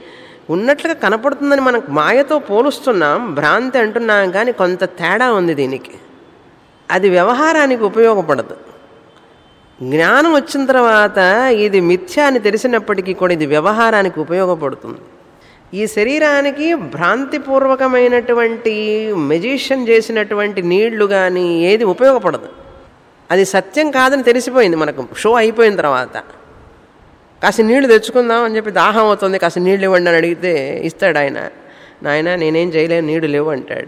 ఉన్నట్లుగా కనపడుతుందని మనం మాయతో పోలుస్తున్నాం భ్రాంతి అంటున్నాం కానీ కొంత తేడా ఉంది దీనికి అది వ్యవహారానికి ఉపయోగపడదు జ్ఞానం వచ్చిన తర్వాత ఇది మిథ్య అని తెలిసినప్పటికీ కూడా ఇది వ్యవహారానికి ఉపయోగపడుతుంది ఈ శరీరానికి భ్రాంతిపూర్వకమైనటువంటి మెజిషియన్ చేసినటువంటి నీళ్లు కానీ ఏది ఉపయోగపడదు అది సత్యం కాదని తెలిసిపోయింది మనకు షో అయిపోయిన తర్వాత కాస్త నీళ్లు తెచ్చుకుందాం అని చెప్పి దాహం అవుతుంది కాస్త నీళ్ళు ఇవ్వండి అని అడిగితే ఇస్తాడు ఆయన నాయన నేనేం చేయలేను నీళ్లు లేవు అంటాడు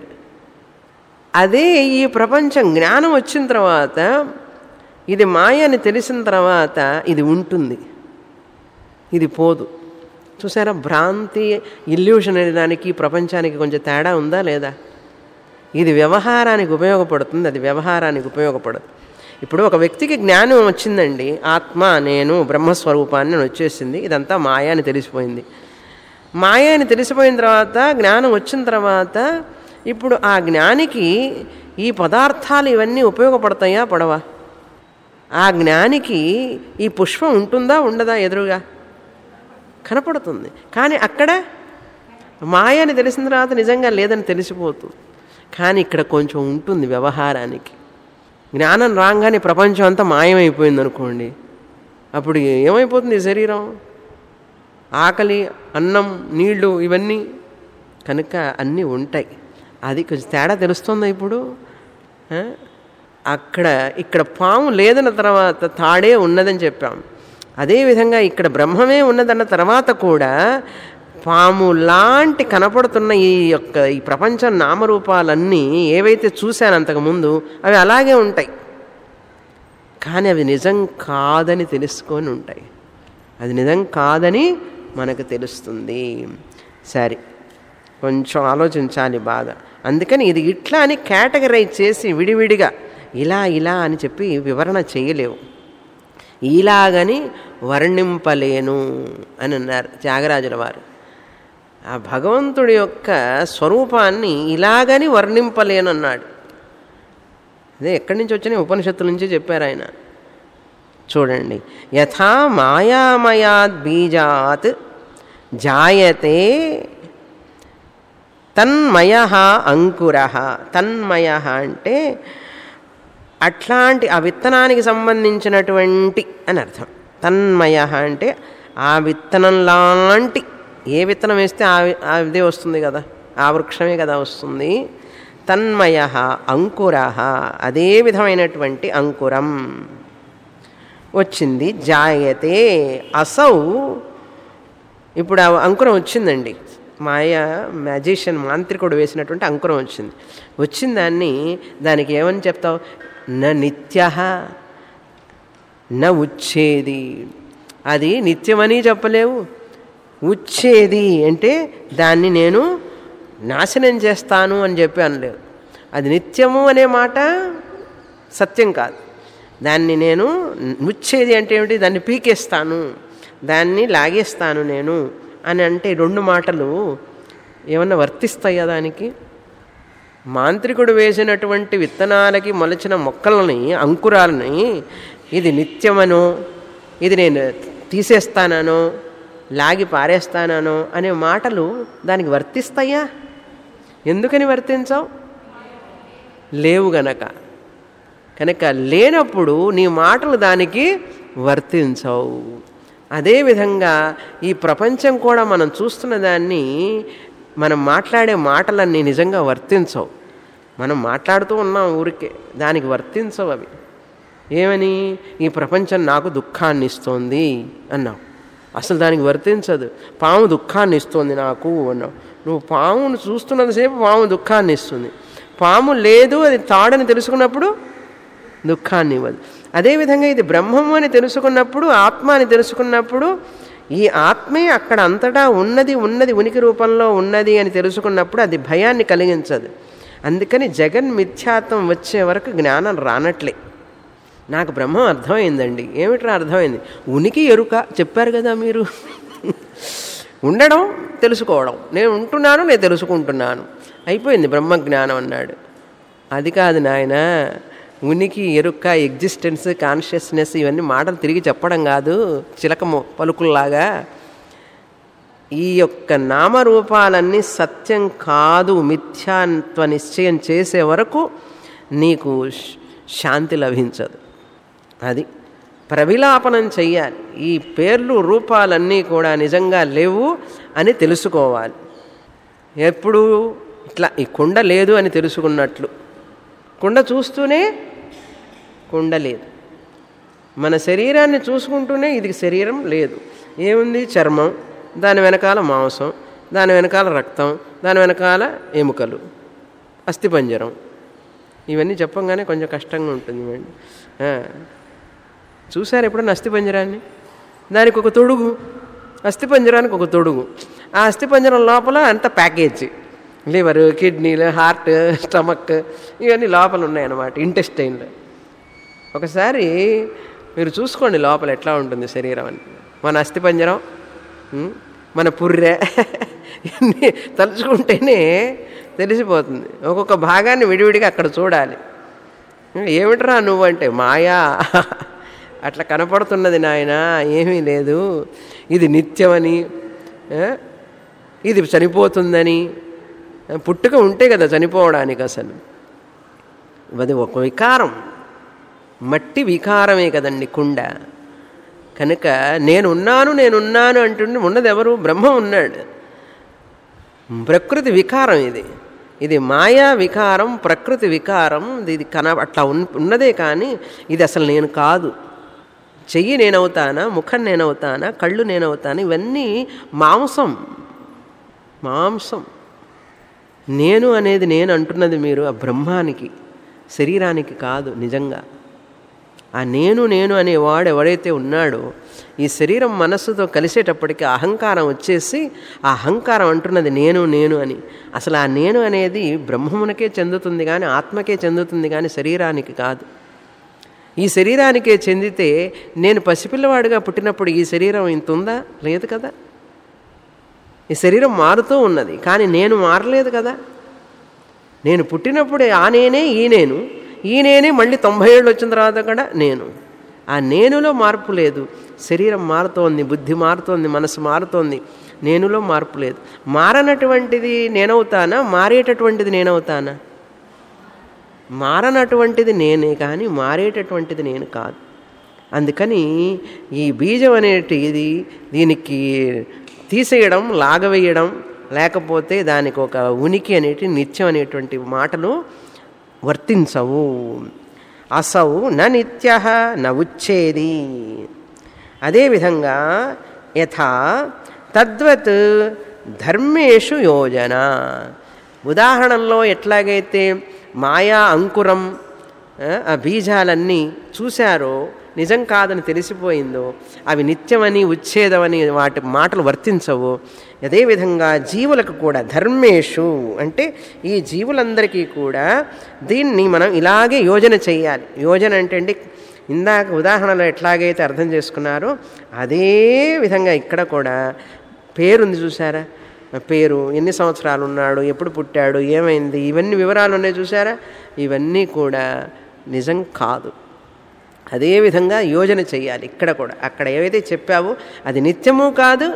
అదే ఈ ప్రపంచం జ్ఞానం వచ్చిన తర్వాత ఇది మాయ అని తెలిసిన తర్వాత ఇది ఉంటుంది ఇది పోదు చూసారా భ్రాంతి ఇల్యూషన్ అనే దానికి ప్రపంచానికి కొంచెం తేడా ఉందా లేదా ఇది వ్యవహారానికి ఉపయోగపడుతుంది అది వ్యవహారానికి ఉపయోగపడదు ఇప్పుడు ఒక వ్యక్తికి జ్ఞానం వచ్చిందండి ఆత్మ నేను బ్రహ్మస్వరూపాన్ని అని వచ్చేసింది ఇదంతా మాయ అని తెలిసిపోయింది మాయ అని తెలిసిపోయిన తర్వాత జ్ఞానం వచ్చిన తర్వాత ఇప్పుడు ఆ జ్ఞానికి ఈ పదార్థాలు ఇవన్నీ ఉపయోగపడతాయా పడవా ఆ జ్ఞానికి ఈ పుష్పం ఉంటుందా ఉండదా ఎదురుగా కనపడుతుంది కానీ అక్కడ మాయ అని తెలిసిన తర్వాత నిజంగా లేదని తెలిసిపోతుంది కానీ ఇక్కడ కొంచెం ఉంటుంది వ్యవహారానికి జ్ఞానం రాగానే ప్రపంచం అంతా మాయమైపోయింది అనుకోండి అప్పుడు ఏమైపోతుంది ఈ శరీరం ఆకలి అన్నం నీళ్లు ఇవన్నీ కనుక అన్నీ ఉంటాయి అది కొంచెం తేడా తెలుస్తుందా ఇప్పుడు ఆ? అక్కడ ఇక్కడ పాము లేదన్న తర్వాత తాడే ఉన్నదని చెప్పాం అదేవిధంగా ఇక్కడ బ్రహ్మమే ఉన్నదన్న తర్వాత కూడా పాము లాంటి కనపడుతున్న ఈ యొక్క ఈ ప్రపంచం నామరూపాలన్నీ ఏవైతే చూశాను అంతకుముందు అవి అలాగే ఉంటాయి కానీ అవి నిజం కాదని తెలుసుకొని ఉంటాయి అది నిజం కాదని మనకు తెలుస్తుంది సరే కొంచెం ఆలోచించాలి బాగా అందుకని ఇది ఇట్లా అని కేటగరైజ్ చేసి విడివిడిగా ఇలా ఇలా అని చెప్పి వివరణ చేయలేవు ఇలాగని వర్ణింపలేను అని అన్నారు త్యాగరాజుల వారు ఆ భగవంతుడి యొక్క స్వరూపాన్ని ఇలాగని వర్ణింపలేను అన్నాడు అదే ఎక్కడి నుంచి వచ్చిన ఉపనిషత్తుల నుంచి చెప్పారు ఆయన చూడండి యథా మాయామయాద్ బీజాత్ జాయతే తన్మయ అంకుర తన్మయ అంటే అట్లాంటి ఆ విత్తనానికి సంబంధించినటువంటి అని అర్థం తన్మయ అంటే ఆ విత్తనం లాంటి ఏ విత్తనం వేస్తే ఆ ఆ ఇదే వస్తుంది కదా ఆ వృక్షమే కదా వస్తుంది తన్మయ అంకుర అదే విధమైనటువంటి అంకురం వచ్చింది జాయతే అసౌ ఇప్పుడు ఆ అంకురం వచ్చిందండి మాయ మ్యాజిషియన్ మాంత్రికుడు వేసినటువంటి అంకురం వచ్చింది వచ్చిన దాన్ని దానికి ఏమని చెప్తావు న నిత్య న ఉచ్చేది అది నిత్యమని చెప్పలేవు ఉచ్చేది అంటే దాన్ని నేను నాశనం చేస్తాను అని చెప్పి అనలేవు అది నిత్యము అనే మాట సత్యం కాదు దాన్ని నేను ముచ్చేది అంటే ఏమిటి దాన్ని పీకేస్తాను దాన్ని లాగేస్తాను నేను అని అంటే రెండు మాటలు ఏమన్నా వర్తిస్తాయా దానికి మాంత్రికుడు వేసినటువంటి విత్తనాలకి మొలచిన మొక్కలని అంకురాలని ఇది నిత్యమనో ఇది నేను తీసేస్తానో లాగి పారేస్తానో అనే మాటలు దానికి వర్తిస్తాయా ఎందుకని వర్తించవు లేవు గనక కనుక లేనప్పుడు నీ మాటలు దానికి వర్తించవు అదేవిధంగా ఈ ప్రపంచం కూడా మనం చూస్తున్న దాన్ని మనం మాట్లాడే మాటలన్నీ నిజంగా వర్తించవు మనం మాట్లాడుతూ ఉన్నాం ఊరికే దానికి వర్తించవు అవి ఏమని ఈ ప్రపంచం నాకు దుఃఖాన్ని ఇస్తోంది అన్నావు అసలు దానికి వర్తించదు పాము దుఃఖాన్ని ఇస్తుంది నాకు అన్నావు నువ్వు పామును చూస్తున్నంతసేపు పాము దుఃఖాన్ని ఇస్తుంది పాము లేదు అది తాడని తెలుసుకున్నప్పుడు దుఃఖాన్ని ఇవ్వదు అదేవిధంగా ఇది బ్రహ్మము అని తెలుసుకున్నప్పుడు ఆత్మ అని తెలుసుకున్నప్పుడు ఈ ఆత్మే అక్కడ అంతటా ఉన్నది ఉన్నది ఉనికి రూపంలో ఉన్నది అని తెలుసుకున్నప్పుడు అది భయాన్ని కలిగించదు అందుకని జగన్ మిథ్యాత్వం వచ్చే వరకు జ్ఞానం రానట్లే నాకు బ్రహ్మం అర్థమైందండి ఏమిట్రా అర్థమైంది ఉనికి ఎరుక చెప్పారు కదా మీరు ఉండడం తెలుసుకోవడం నేను ఉంటున్నాను నేను తెలుసుకుంటున్నాను అయిపోయింది బ్రహ్మజ్ఞానం అన్నాడు అది కాదు నాయన ఉనికి ఎరుక ఎగ్జిస్టెన్స్ కాన్షియస్నెస్ ఇవన్నీ మాటలు తిరిగి చెప్పడం కాదు చిలక మొ- పలుకుల్లాగా ఈ యొక్క నామరూపాలన్నీ సత్యం కాదు మిథ్యాత్వ నిశ్చయం చేసే వరకు నీకు శ్- శాంతి లభించదు అది ప్రవిలాపనం చెయ్యాలి ఈ పేర్లు రూపాలన్నీ కూడా నిజంగా లేవు అని తెలుసుకోవాలి ఎప్పుడు ఇట్లా ఈ కుండ లేదు అని తెలుసుకున్నట్లు కుండ చూస్తూనే కుండ లేదు మన శరీరాన్ని చూసుకుంటూనే ఇది శరీరం లేదు ఏముంది చర్మం దాని వెనకాల మాంసం దాని వెనకాల రక్తం దాని వెనకాల ఎముకలు అస్థిపంజరం ఇవన్నీ చెప్పంగానే కొంచెం కష్టంగా ఉంటుంది మేడం ఆ. చూసారు ఎప్పుడన్నా అస్థిపంజరాన్ని దానికి ఒక తొడుగు అస్థిపంజరానికి ఒక తొడుగు ఆ అస్థిపంజరం లోపల అంత ప్యాకేజ్ లివర్ కిడ్నీలు హార్ట్ స్టమక్ ఇవన్నీ లోపల ఉన్నాయన్నమాట ఇంటెస్టైన్లో ఒకసారి మీరు చూసుకోండి లోపల ఎట్లా ఉంటుంది శరీరం అని మన అస్థిపంజరం ఉం, మన పుర్రె ఇవన్నీ తలుచుకుంటేనే తెలిసిపోతుంది ఒక్కొక్క భాగాన్ని విడివిడిగా అక్కడ చూడాలి ఏమిట్రా నువ్వంటే మాయా అట్లా కనపడుతున్నది నాయన ఏమీ లేదు ఇది నిత్యమని ఆ, ఇది చనిపోతుందని ఆ, పుట్టుక ఉంటే కదా చనిపోవడానికి అసలు అది ఒక వికారం మట్టి వికారమే కదండి కుండ కనుక నేనున్నాను నేనున్నాను అంటుండే ఉన్నది ఎవరు బ్రహ్మ ఉన్నాడు ప్రకృతి వికారం ఇది ఇది మాయా వికారం ప్రకృతి వికారం ఇది కన అట్లా ఉన్- ఉన్నదే కానీ ఇది అసలు నేను కాదు చెయ్యి నేనవుతానా ముఖం నేనవుతానా కళ్ళు నేనవుతానా ఇవన్నీ మాంసం మాంసం నేను అనేది నేను అంటున్నది మీరు ఆ బ్రహ్మానికి శరీరానికి కాదు నిజంగా ఆ నేను నేను అనే వాడు ఎవడైతే ఉన్నాడో ఈ శరీరం మనస్సుతో కలిసేటప్పటికి ఆ అహంకారం వచ్చేసి ఆ అహంకారం అంటున్నది నేను నేను అని అసలు ఆ నేను అనేది బ్రహ్మమునకే చెందుతుంది కానీ ఆత్మకే చెందుతుంది కానీ శరీరానికి కాదు ఈ శరీరానికే చెందితే నేను పసిపిల్లవాడిగా పుట్టినప్పుడు ఈ శరీరం ఇంత ఉందా లేదు కదా ఈ శరీరం మారుతూ ఉన్నది కానీ నేను మారలేదు కదా నేను పుట్టినప్పుడే ఆ నేనే ఈ నేను ఈ నేనే మళ్ళీ తొంభై ఏళ్ళు వచ్చిన తర్వాత కూడా నేను ఆ నేనులో మార్పు లేదు శరీరం మారుతోంది బుద్ధి మారుతోంది మనసు మారుతోంది నేనులో మార్పు లేదు మారనటువంటిది నేనవుతానా మారేటటువంటిది నేనవుతానా మారనటువంటిది నేనే కానీ మారేటటువంటిది నేను కాదు అందుకని ఈ బీజం అనేటిది దీనికి తీసేయడం లాగవేయడం లేకపోతే దానికి ఒక ఉనికి అనేటి నిత్యం అనేటువంటి మాటలు వర్తించవు అసౌ న నిత్య న ఉచ్చేది అదేవిధంగా యథా తద్వత్ ధర్మేషు యోజన ఉదాహరణలో ఎట్లాగైతే మాయా అంకురం ఆ, ఆ బీజాలన్నీ చూశారో నిజం కాదని తెలిసిపోయిందో అవి నిత్యమని ఉచ్ఛేదమని వాటి మాటలు వర్తించవు అదేవిధంగా జీవులకు కూడా ధర్మేషు అంటే ఈ జీవులందరికీ కూడా దీన్ని మనం ఇలాగే యోజన చేయాలి యోజన అంటే అండి ఇందాక ఉదాహరణలో ఎట్లాగైతే అర్థం చేసుకున్నారో అదే విధంగా ఇక్కడ కూడా పేరుంది చూసారా పేరు ఎన్ని సంవత్సరాలు ఉన్నాడు ఎప్పుడు పుట్టాడు ఏమైంది ఇవన్నీ వివరాలు ఉన్నాయి చూసారా ఇవన్నీ కూడా నిజం కాదు అదేవిధంగా యోజన చేయాలి ఇక్కడ కూడా అక్కడ ఏవైతే చెప్పావో అది నిత్యము కాదు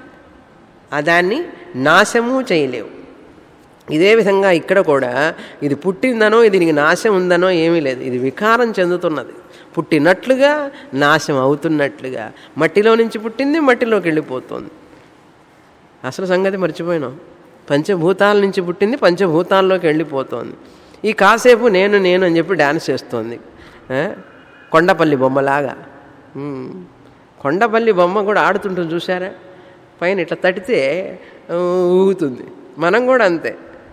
ఆ దాన్ని నాశము చేయలేవు ఇదే విధంగా ఇక్కడ కూడా ఇది పుట్టిందనో ఇది దీనికి నాశం ఉందనో ఏమీ లేదు ఇది వికారం చెందుతున్నది పుట్టినట్లుగా నాశం అవుతున్నట్లుగా మట్టిలో నుంచి పుట్టింది మట్టిలోకి వెళ్ళిపోతుంది అసలు సంగతి మర్చిపోయినాం పంచభూతాల నుంచి పుట్టింది పంచభూతాల్లోకి వెళ్ళిపోతోంది ఈ కాసేపు నేను నేను అని చెప్పి డ్యాన్స్ చేస్తోంది ఆ? కొండపల్లి బొమ్మలాగా ఉమ్. కొండపల్లి బొమ్మ కూడా ఆడుతుంటుంది చూసారా పైన ఇట్లా తడితే ఊ, ఊగుతుంది మనం కూడా అంతే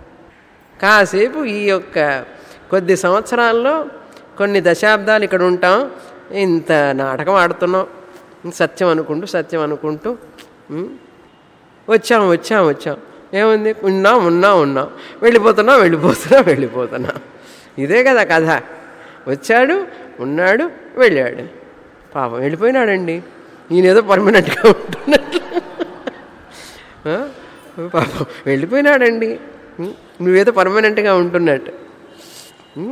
కాసేపు ఈ యొక్క కొద్ది సంవత్సరాల్లో కొన్ని దశాబ్దాలు ఇక్కడ ఉంటాం ఇంత నాటకం ఆడుతున్నాం సత్యం అనుకుంటూ సత్యం అనుకుంటూ ఉమ్, వచ్చాం వచ్చాం వచ్చాం ఏముంది ఉన్నాం ఉన్నాం ఉన్నాం వెళ్ళిపోతున్నాం వెళ్ళిపోతున్నాం వెళ్ళిపోతున్నాం ఇదే కదా కథ వచ్చాడు ఉన్నాడు వెళ్ళాడు పాపం వెళ్ళిపోయినాడండి ఈయన ఏదో పర్మనెంట్గా ఉంటున్నట్లు ఆ? పాపం వెళ్ళిపోయినాడండి ఉం? నువ్వేదో పర్మనెంట్గా ఉంటున్నట్టు ఉం?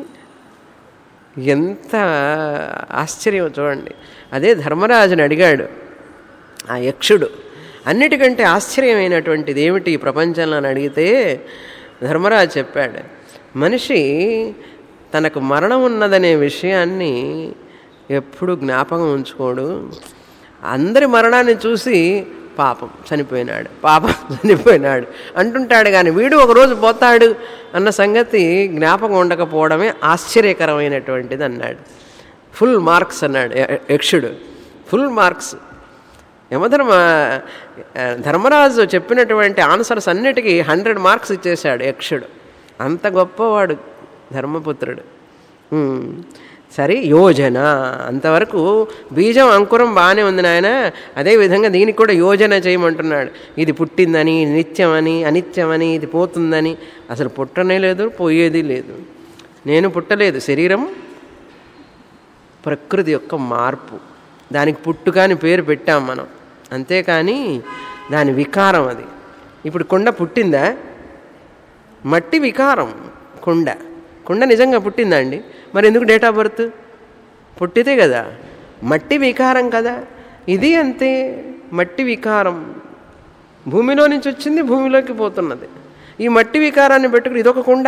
ఎంత ఆశ్చర్యం చూడండి అదే ధర్మరాజుని అడిగాడు ఆ యక్షుడు అన్నిటికంటే ఆశ్చర్యమైనటువంటిది ఏమిటి ఈ ప్రపంచంలో అని అడిగితే ధర్మరాజు చెప్పాడు మనిషి తనకు మరణం ఉన్నదనే విషయాన్ని ఎప్పుడు జ్ఞాపకం ఉంచుకోడు అందరి మరణాన్ని చూసి పాపం చనిపోయినాడు పాపం చనిపోయినాడు అంటుంటాడు కానీ వీడు ఒకరోజు పోతాడు అన్న సంగతి జ్ఞాపకం ఉండకపోవడమే ఆశ్చర్యకరమైనటువంటిది అన్నాడు ఫుల్ మార్క్స్ అన్నాడు య- యక్షుడు ఫుల్ మార్క్స్ యమధర్మ ఆ, ధర్మరాజు చెప్పినటువంటి ఆన్సర్స్ అన్నిటికీ హండ్రెడ్ మార్క్స్ ఇచ్చేశాడు యక్షుడు అంత గొప్పవాడు ధర్మపుత్రుడు ఉమ్. సరే యోజన అంతవరకు బీజం అంకురం బాగానే ఉంది నాయన అదేవిధంగా దీనికి కూడా యోజన చేయమంటున్నాడు ఇది పుట్టిందని నిత్యమని అనిత్యమని ఇది పోతుందని అసలు పుట్టనే లేదు పోయేది లేదు నేను పుట్టలేదు శరీరం ప్రకృతి యొక్క మార్పు దానికి పుట్టుక అని పేరు పెట్టాం మనం అంతేకాని దాని వికారం అది ఇప్పుడు కుండ పుట్టిందా మట్టి వికారం కుండ కుండ నిజంగా పుట్టిందా అండి మరి ఎందుకు డేట్ ఆఫ్ బర్త్ పుట్టితే కదా మట్టి వికారం కదా ఇది అంతే మట్టి వికారం భూమిలో నుంచి వచ్చింది భూమిలోకి పోతున్నది ఈ మట్టి వికారాన్ని పెట్టుకుని ఇదొక కుండ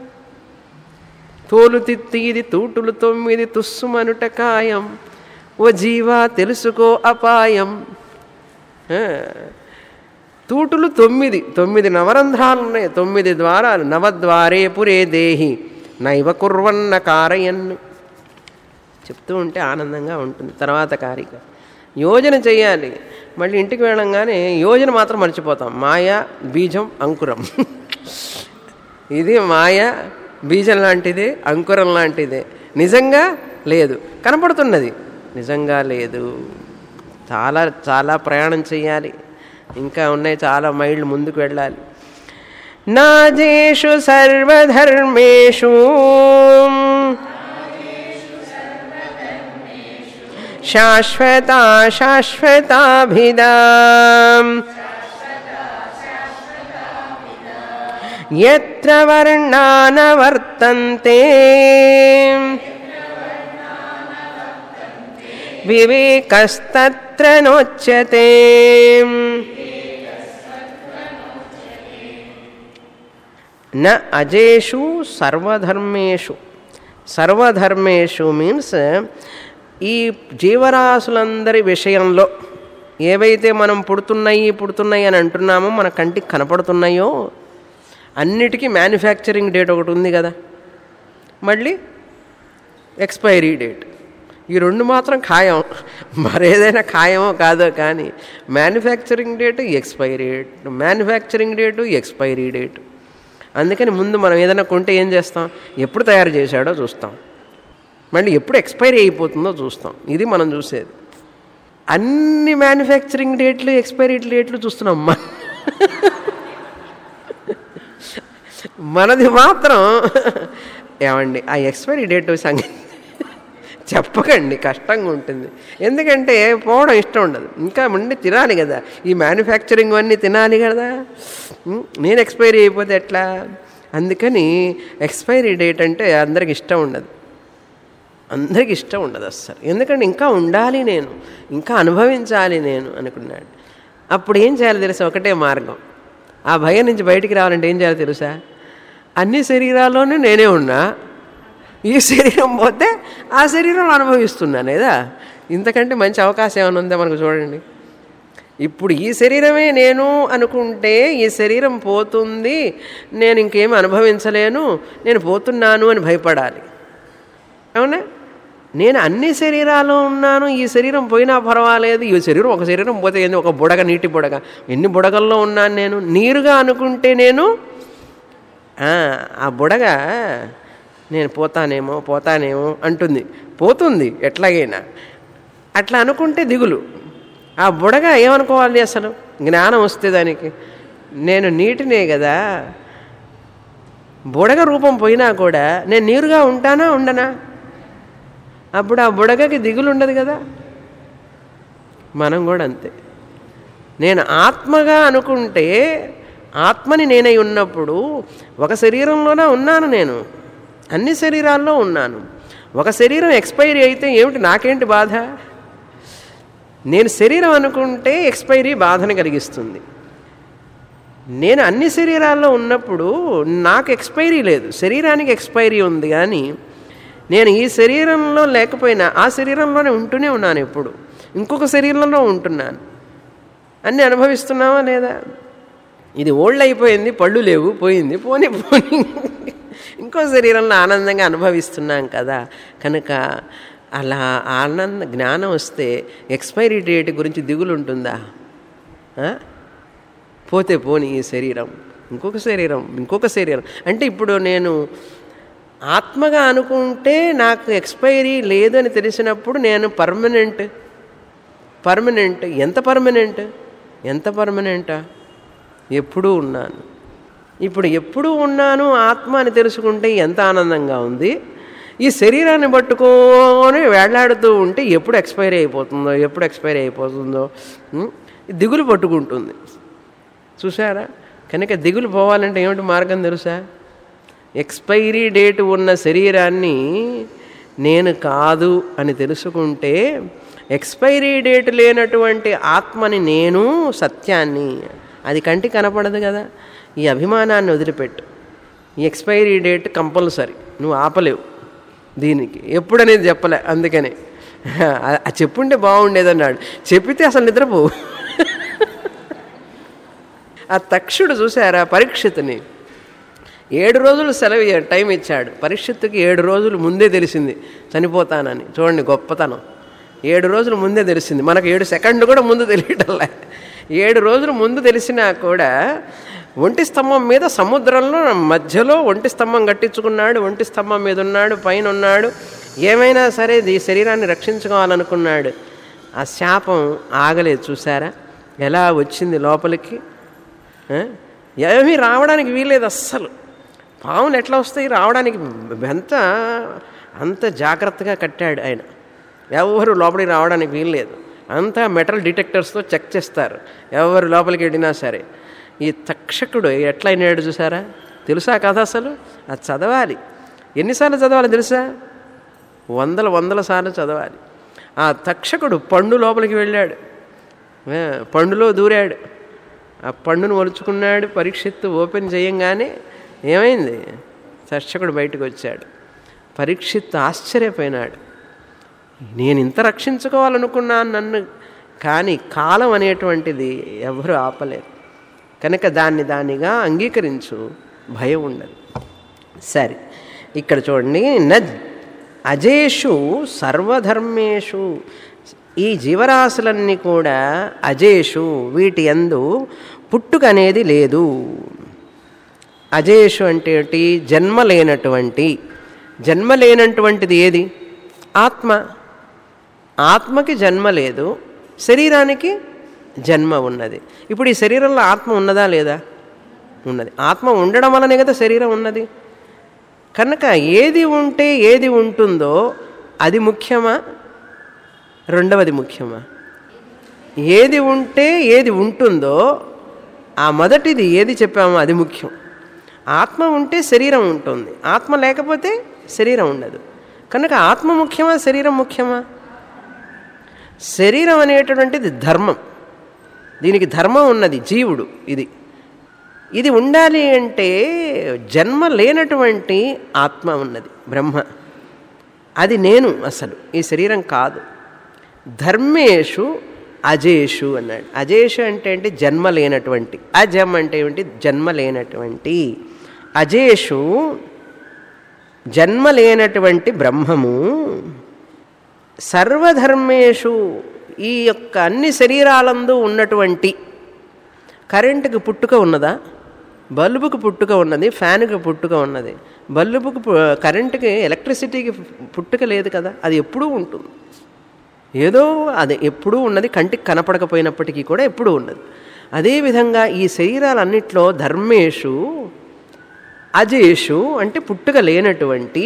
తోలు తిత్తి ఇది తూటులు తొమ్మిది తుస్సుమనుట ఖాయం ఓ జీవా తెలుసుకో అపాయం ఆ, తూటులు తొమ్మిది తొమ్మిది నవరంధ్రాలు ఉన్నాయి తొమ్మిది ద్వారాలు నవద్వారే పురే దేహి నైవ కుర్వన్న కారయన్ చెప్తూ ఉంటే ఆనందంగా ఉంటుంది తర్వాత కారిక యోజన చేయాలి మళ్ళీ ఇంటికి వెళ్ళంగానే యోజన మాత్రం మర్చిపోతాం మాయ బీజం అంకురం ఇది మాయ బీజం లాంటిదే అంకురం లాంటిదే నిజంగా లేదు కనపడుతున్నది నిజంగా లేదు చాలా చాలా ప్రయాణం చేయాలి ఇంకా ఉన్నాయి చాలా మైళ్ళు ముందుకు వెళ్ళాలి నాజేషు సర్వధర్మేషు శాశ్వత శాశ్వతాభిదా యత్ర వర్ణాన వర్తంతే వివేకస్తత్ర నోచ్యతే న అజేషు సర్వధర్మేషు సర్వధర్మేషు మీన్స్ ఈ జీవరాశులందరి విషయంలో ఏవైతే మనం పుడుతున్నాయి పుడుతున్నాయి అని అంటున్నామో మన కంటికి కనపడుతున్నాయో అన్నిటికీ మ్యానుఫ్యాక్చరింగ్ డేట్ ఒకటి ఉంది కదా మళ్ళీ ఎక్స్పైరీ డేట్ ఈ రెండు మాత్రం ఖాయం మరేదైనా ఖాయమో కాదో కానీ manufacturing date expiry date manufacturing date expiry date అందుకని ముందు మనం ఏదైనా కొంటే ఏం చేస్తాం ఎప్పుడు తయారు చేశాడో చూస్తాం మళ్ళీ ఎప్పుడు ఎక్స్పైరీ అయిపోతుందో చూస్తాం ఇది మనం చూసేది అన్ని మ్యానుఫ్యాక్చరింగ్ డేట్లు ఎక్స్పైరీ డేట్లు చూస్తున్నాం అమ్మా మనది మాత్రం ఏమండి ఆ ఎక్స్పైరీ డేట్ సంగతి చెప్పకండి కష్టంగా ఉంటుంది ఎందుకంటే పోవడం ఇష్టం ఉండదు ఇంకా ఉండి తినాలి కదా ఈ మ్యానుఫ్యాక్చరింగ్ అన్నీ తినాలి కదా ఉం, నేను ఎక్స్పైరీ అయిపోతే ఎట్లా అందుకని ఎక్స్పైరీ డేట్ అంటే అందరికి ఇష్టం ఉండదు అందరికి ఇష్టం ఉండదు అస్సలు ఎందుకంటే ఇంకా ఉండాలి నేను ఇంకా అనుభవించాలి నేను అనుకున్నాడు అప్పుడు ఏం చేయాలి తెలుసా ఒకటే మార్గం ఆ భయం నుంచి బయటికి రావాలంటే ఏం చేయాలి తెలుసా అన్ని శరీరాల్లోనూ నేనే ఉన్నా ఈ శరీరం పోతే ఆ శరీరం అనుభవిస్తున్నాను కదా ఇంతకంటే మంచి అవకాశం ఏమైనా ఉందా మనకు చూడండి ఇప్పుడు ఈ శరీరమే నేను అనుకుంటే ఈ శరీరం పోతుంది నేను ఇంకేం అనుభవించలేను నేను పోతున్నాను అని భయపడాలి అవునా నేను అన్ని శరీరాల్లో ఉన్నాను ఈ శరీరం పోయినా పర్వాలేదు ఈ శరీరం ఒక శరీరం పోతే ఏంది ఒక బుడగ నీటి బుడగ ఎన్ని బుడగల్లో ఉన్నాను నేను నీరుగా అనుకుంటే నేను ఆ, ఆ బుడగ నేను పోతానేమో పోతానేమో అంటుంది పోతుంది ఎట్లాగైనా అట్లా అనుకుంటే దిగులు ఆ బుడగ ఏమనుకోవాలి అసలు జ్ఞానం వస్తే దానికి నేను నీటినే కదా బుడగ రూపం పోయినా కూడా నేను నీరుగా ఉంటానా ఉండనా అప్పుడు ఆ బుడగకి దిగులు ఉండదు కదా మనం కూడా అంతే నేను ఆత్మగా అనుకుంటే ఆత్మని నేనై ఉన్నప్పుడు ఒక శరీరంలోనే ఉన్నాను నేను అన్ని శరీరాల్లో ఉన్నాను ఒక శరీరం ఎక్స్పైరీ అయితే ఏమిటి నాకేంటి బాధ నేను శరీరం అనుకుంటే ఎక్స్పైరీ బాధను కలిగిస్తుంది నేను అన్ని శరీరాల్లో ఉన్నప్పుడు నాకు ఎక్స్పైరీ లేదు శరీరానికి ఎక్స్పైరీ ఉంది కానీ నేను ఈ శరీరంలో లేకపోయినా ఆ శరీరంలోనే ఉంటూనే ఉన్నాను ఎప్పుడు ఇంకొక శరీరంలో ఉంటున్నాను అన్నీ అనుభవిస్తున్నావా లేదా ఇది ఓల్డ్ అయిపోయింది పళ్ళు లేవు పోయింది పోనీ పోనీ ఇంకో శరీరంలో ఆనందంగా అనుభవిస్తున్నాం కదా కనుక అలా ఆనంద జ్ఞానం వస్తే ఎక్స్పైరీ డేట్ గురించి దిగులు ఉంటుందా ఆ? పోతే పోని ఈ శరీరం ఇంకొక శరీరం ఇంకొక శరీరం అంటే ఇప్పుడు నేను ఆత్మగా అనుకుంటే నాకు ఎక్స్పైరీ లేదు అని తెలిసినప్పుడు నేను పర్మనెంట్ పర్మనెంట్ ఎంత పర్మనెంట్ ఎంత పర్మనెంటా ఎప్పుడూ ఉన్నాను ఇప్పుడు ఎప్పుడూ ఉన్నాను ఆత్మ అని తెలుసుకుంటే ఎంత ఆనందంగా ఉంది ఈ శరీరాన్ని పట్టుకొని వేళ్లాడుతూ ఉంటే ఎప్పుడు ఎక్స్పైరీ అయిపోతుందో ఎప్పుడు ఎక్స్పైరీ అయిపోతుందో ఉం? దిగులు పట్టుకుంటుంది చూసారా కనుక దిగులు పోవాలంటే ఏమిటి మార్గం తెలుసా ఎక్స్పైరీ డేట్ ఉన్న శరీరాన్ని నేను కాదు అని తెలుసుకుంటే ఎక్స్పైరీ డేట్ లేనటువంటి ఆత్మని నేను సత్యాన్ని అది కంటి కనపడదు కదా ఈ అభిమానాన్ని వదిలిపెట్టు ఈ ఎక్స్పైరీ డేట్ కంపల్సరీ నువ్వు ఆపలేవు దీనికి ఎప్పుడనేది చెప్పలే అందుకనే ఆ చెప్పుంటే బాగుండేదన్నాడు చెప్పితే అసలు నిద్రపోవు ఆ తక్షుడు చూసారా పరీక్షితుని ఏడు రోజులు సెలవు ఇయ్య- టైం ఇచ్చాడు పరీక్షిత్తుకి ఏడు రోజులు ముందే తెలిసింది చనిపోతానని చూడండి గొప్పతనం ఏడు రోజులు ముందే తెలిసింది మనకు ఏడు సెకండ్లు కూడా ముందు తెలియటంలే ఏడు రోజులు ముందు తెలిసినా కూడా ఒంటి స్తంభం మీద సముద్రంలో మధ్యలో ఒంటి స్తంభం కట్టించుకున్నాడు ఒంటి స్తంభం మీద ఉన్నాడు పైన ఉన్నాడు ఏమైనా సరే ఈ శరీరాన్ని రక్షించుకోవాలనుకున్నాడు ఆ శాపం ఆగలేదు చూసారా ఎలా వచ్చింది లోపలికి ఆ? ఏమీ రావడానికి వీలేదు అస్సలు పాములు ఎట్లా వస్తాయి రావడానికి ఎంత అంత జాగ్రత్తగా కట్టాడు ఆయన ఎవరు లోపలికి రావడానికి వీల్లేదు అంతా మెటల్ డిటెక్టర్స్తో చెక్ చేస్తారు ఎవరు లోపలికి వెళ్ళినా సరే ఈ తక్షకుడు ఎట్లా అయినాడు చూసారా తెలుసా కథ అసలు అది చదవాలి ఎన్నిసార్లు చదవాలి తెలుసా వందల వందల సార్లు చదవాలి ఆ తక్షకుడు పండు లోపలికి వెళ్ళాడు ఆ, పండులో దూరాడు ఆ పండును ఒలుచుకున్నాడు పరీక్షిత్తు ఓపెన్ చేయంగానే ఏమైంది దర్శకుడు బయటకు వచ్చాడు పరీక్షిత్తు ఆశ్చర్యపోయినాడు నేను ఇంత రక్షించుకోవాలనుకున్నాను నన్ను కానీ కాలం అనేటువంటిది ఎవరు ఆపలేరు కనుక దాన్ని దానిగా అంగీకరించు భయం ఉండదు సరే ఇక్కడ చూడండి న అజేషు సర్వధర్మేషు ఈ జీవరాశులన్నీ కూడా అజేషు వీటి యందు పుట్టుక అనేది లేదు అజేషు అంటే ఏంటి జన్మ లేనటువంటి జన్మ లేనటువంటిది ఏది ఆత్మ ఆత్మకి జన్మ లేదు శరీరానికి జన్మ ఉన్నది ఇప్పుడు ఈ శరీరంలో ఆత్మ ఉన్నదా లేదా ఉన్నది ఆత్మ ఉండడం వల్లనే కదా శరీరం ఉన్నది కనుక ఏది ఉంటే ఏది ఉంటుందో అది ముఖ్యమా రెండవది ముఖ్యమా ఏది ఉంటే ఏది ఉంటుందో ఆ మొదటిది ఏది చెప్పామో అది ముఖ్యం ఆత్మ ఉంటే శరీరం ఉంటుంది ఆత్మ లేకపోతే శరీరం ఉండదు కనుక ఆత్మ ముఖ్యమా శరీరం ముఖ్యమా శరీరం అనేటటువంటిది ధర్మం దీనికి ధర్మం ఉన్నది జీవుడు ఇది ఇది ఉండాలి అంటే జన్మ లేనటువంటి ఆత్మ ఉన్నది బ్రహ్మ అది నేను అసలు ఈ శరీరం కాదు ధర్మేషు అజేషు అన్నాడు అజేషు అంటే ఏంటి జన్మ లేనటువంటి అజం అంటే ఏంటి జన్మ లేనటువంటి అజేషు జన్మ లేనటువంటి బ్రహ్మము సర్వధర్మేషు ఈ యొక్క అన్ని శరీరాలందు ఉన్నటువంటి కరెంటుకి పుట్టుక ఉన్నదా బల్బుకు పుట్టుక ఉన్నది ఫ్యాన్కి పుట్టుక ఉన్నది బల్బుకు పు- కరెంటుకి ఎలక్ట్రిసిటీకి పుట్టుక లేదు కదా అది ఎప్పుడూ ఉంటుంది ఏదో అది ఎప్పుడూ ఉన్నది కంటికి కనపడకపోయినప్పటికీ కూడా ఎప్పుడూ ఉన్నది అదేవిధంగా ఈ శరీరాలన్నిట్లో ధర్మేషు అజేషు అంటే పుట్టుక లేనటువంటి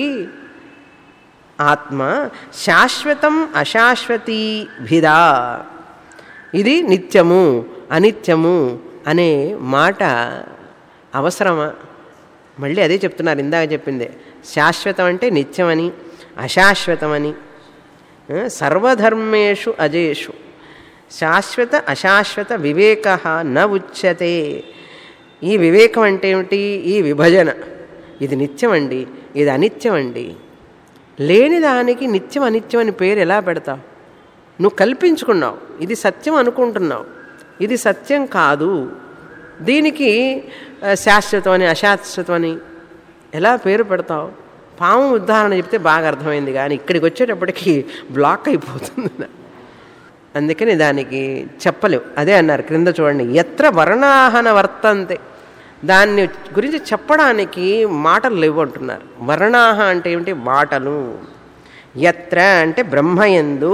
ఆత్మ శాశ్వతం అశాశ్వతీ భిదా ఇది నిత్యము అనిత్యము అనే మాట అవసరమా మళ్ళీ అదే చెప్తున్నారు ఇందాక చెప్పిందే శాశ్వతం అంటే నిత్యమని అశాశ్వతమని ఆ, సర్వధర్మేషు అజేషు శాశ్వత అశాశ్వత వివేక న ఉచ్యతే ఈ వివేకం అంటే ఏమిటి ఈ విభజన ఇది నిత్యం అండి ఇది అనిత్యం అండి లేని దానికి నిత్యం అనిత్యం అని పేరు ఎలా పెడతావు నువ్వు కల్పించుకున్నావు ఇది సత్యం అనుకుంటున్నావు ఇది సత్యం కాదు దీనికి ఆ, శాశ్వతం అని అశాశ్వతం అని ఎలా పేరు పెడతావు పాము ఉదాహరణ చెప్తే బాగా అర్థమైంది కానీ ఇక్కడికి వచ్చేటప్పటికి బ్లాక్ అయిపోతుంది అందుకని దానికి చెప్పలేవు అదే అన్నారు క్రింద చూడండి ఎత్ర వర్ణాహన వర్తంతే దాన్ని గురించి చెప్పడానికి మాటలు లేవు అంటున్నారు వర్ణాహ అంటే ఏమిటి మాటలు ఎత్ర అంటే బ్రహ్మయందు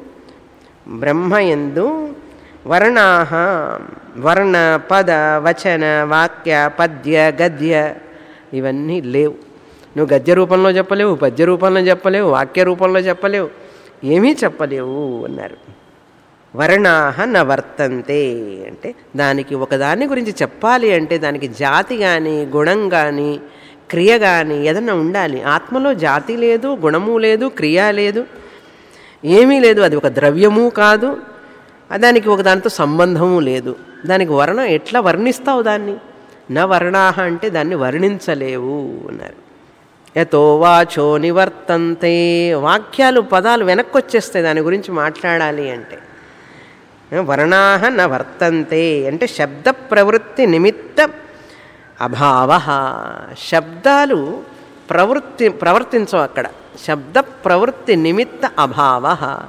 బ్రహ్మయందు వర్ణాహ వర్ణ పద వచన వాక్య పద్య గద్య ఇవన్నీ లేవు నువ్వు గద్య రూపంలో చెప్పలేవు పద్య రూపంలో చెప్పలేవు వాక్య రూపంలో చెప్పలేవు ఏమీ చెప్పలేవు అన్నారు వర్ణాహ న వర్తంతే అంటే దానికి ఒకదాని గురించి చెప్పాలి అంటే దానికి జాతి కానీ గుణం కానీ క్రియ కానీ ఏదన్నా ఉండాలి ఆత్మలో జాతి లేదు గుణము లేదు క్రియ లేదు ఏమీ లేదు అది ఒక ద్రవ్యము కాదు దానికి ఒక దానితో సంబంధము లేదు దానికి వర్ణం ఎట్లా వర్ణిస్తావు దాన్ని నా వర్ణాహ అంటే దాన్ని వర్ణించలేవు అన్నారు యతో వాచో నివర్తంతే వాక్యాలు పదాలు వెనక్కి వచ్చేస్తాయి దాని గురించి మాట్లాడాలి అంటే వర్ణాహ న వర్తంతే అంటే శబ్ద ప్రవృత్తి నిమిత్త అభావ శబ్దాలు ప్రవృత్తి ప్రవర్తించవు అక్కడ శబ్ద ప్రవృత్తి నిమిత్త అభావ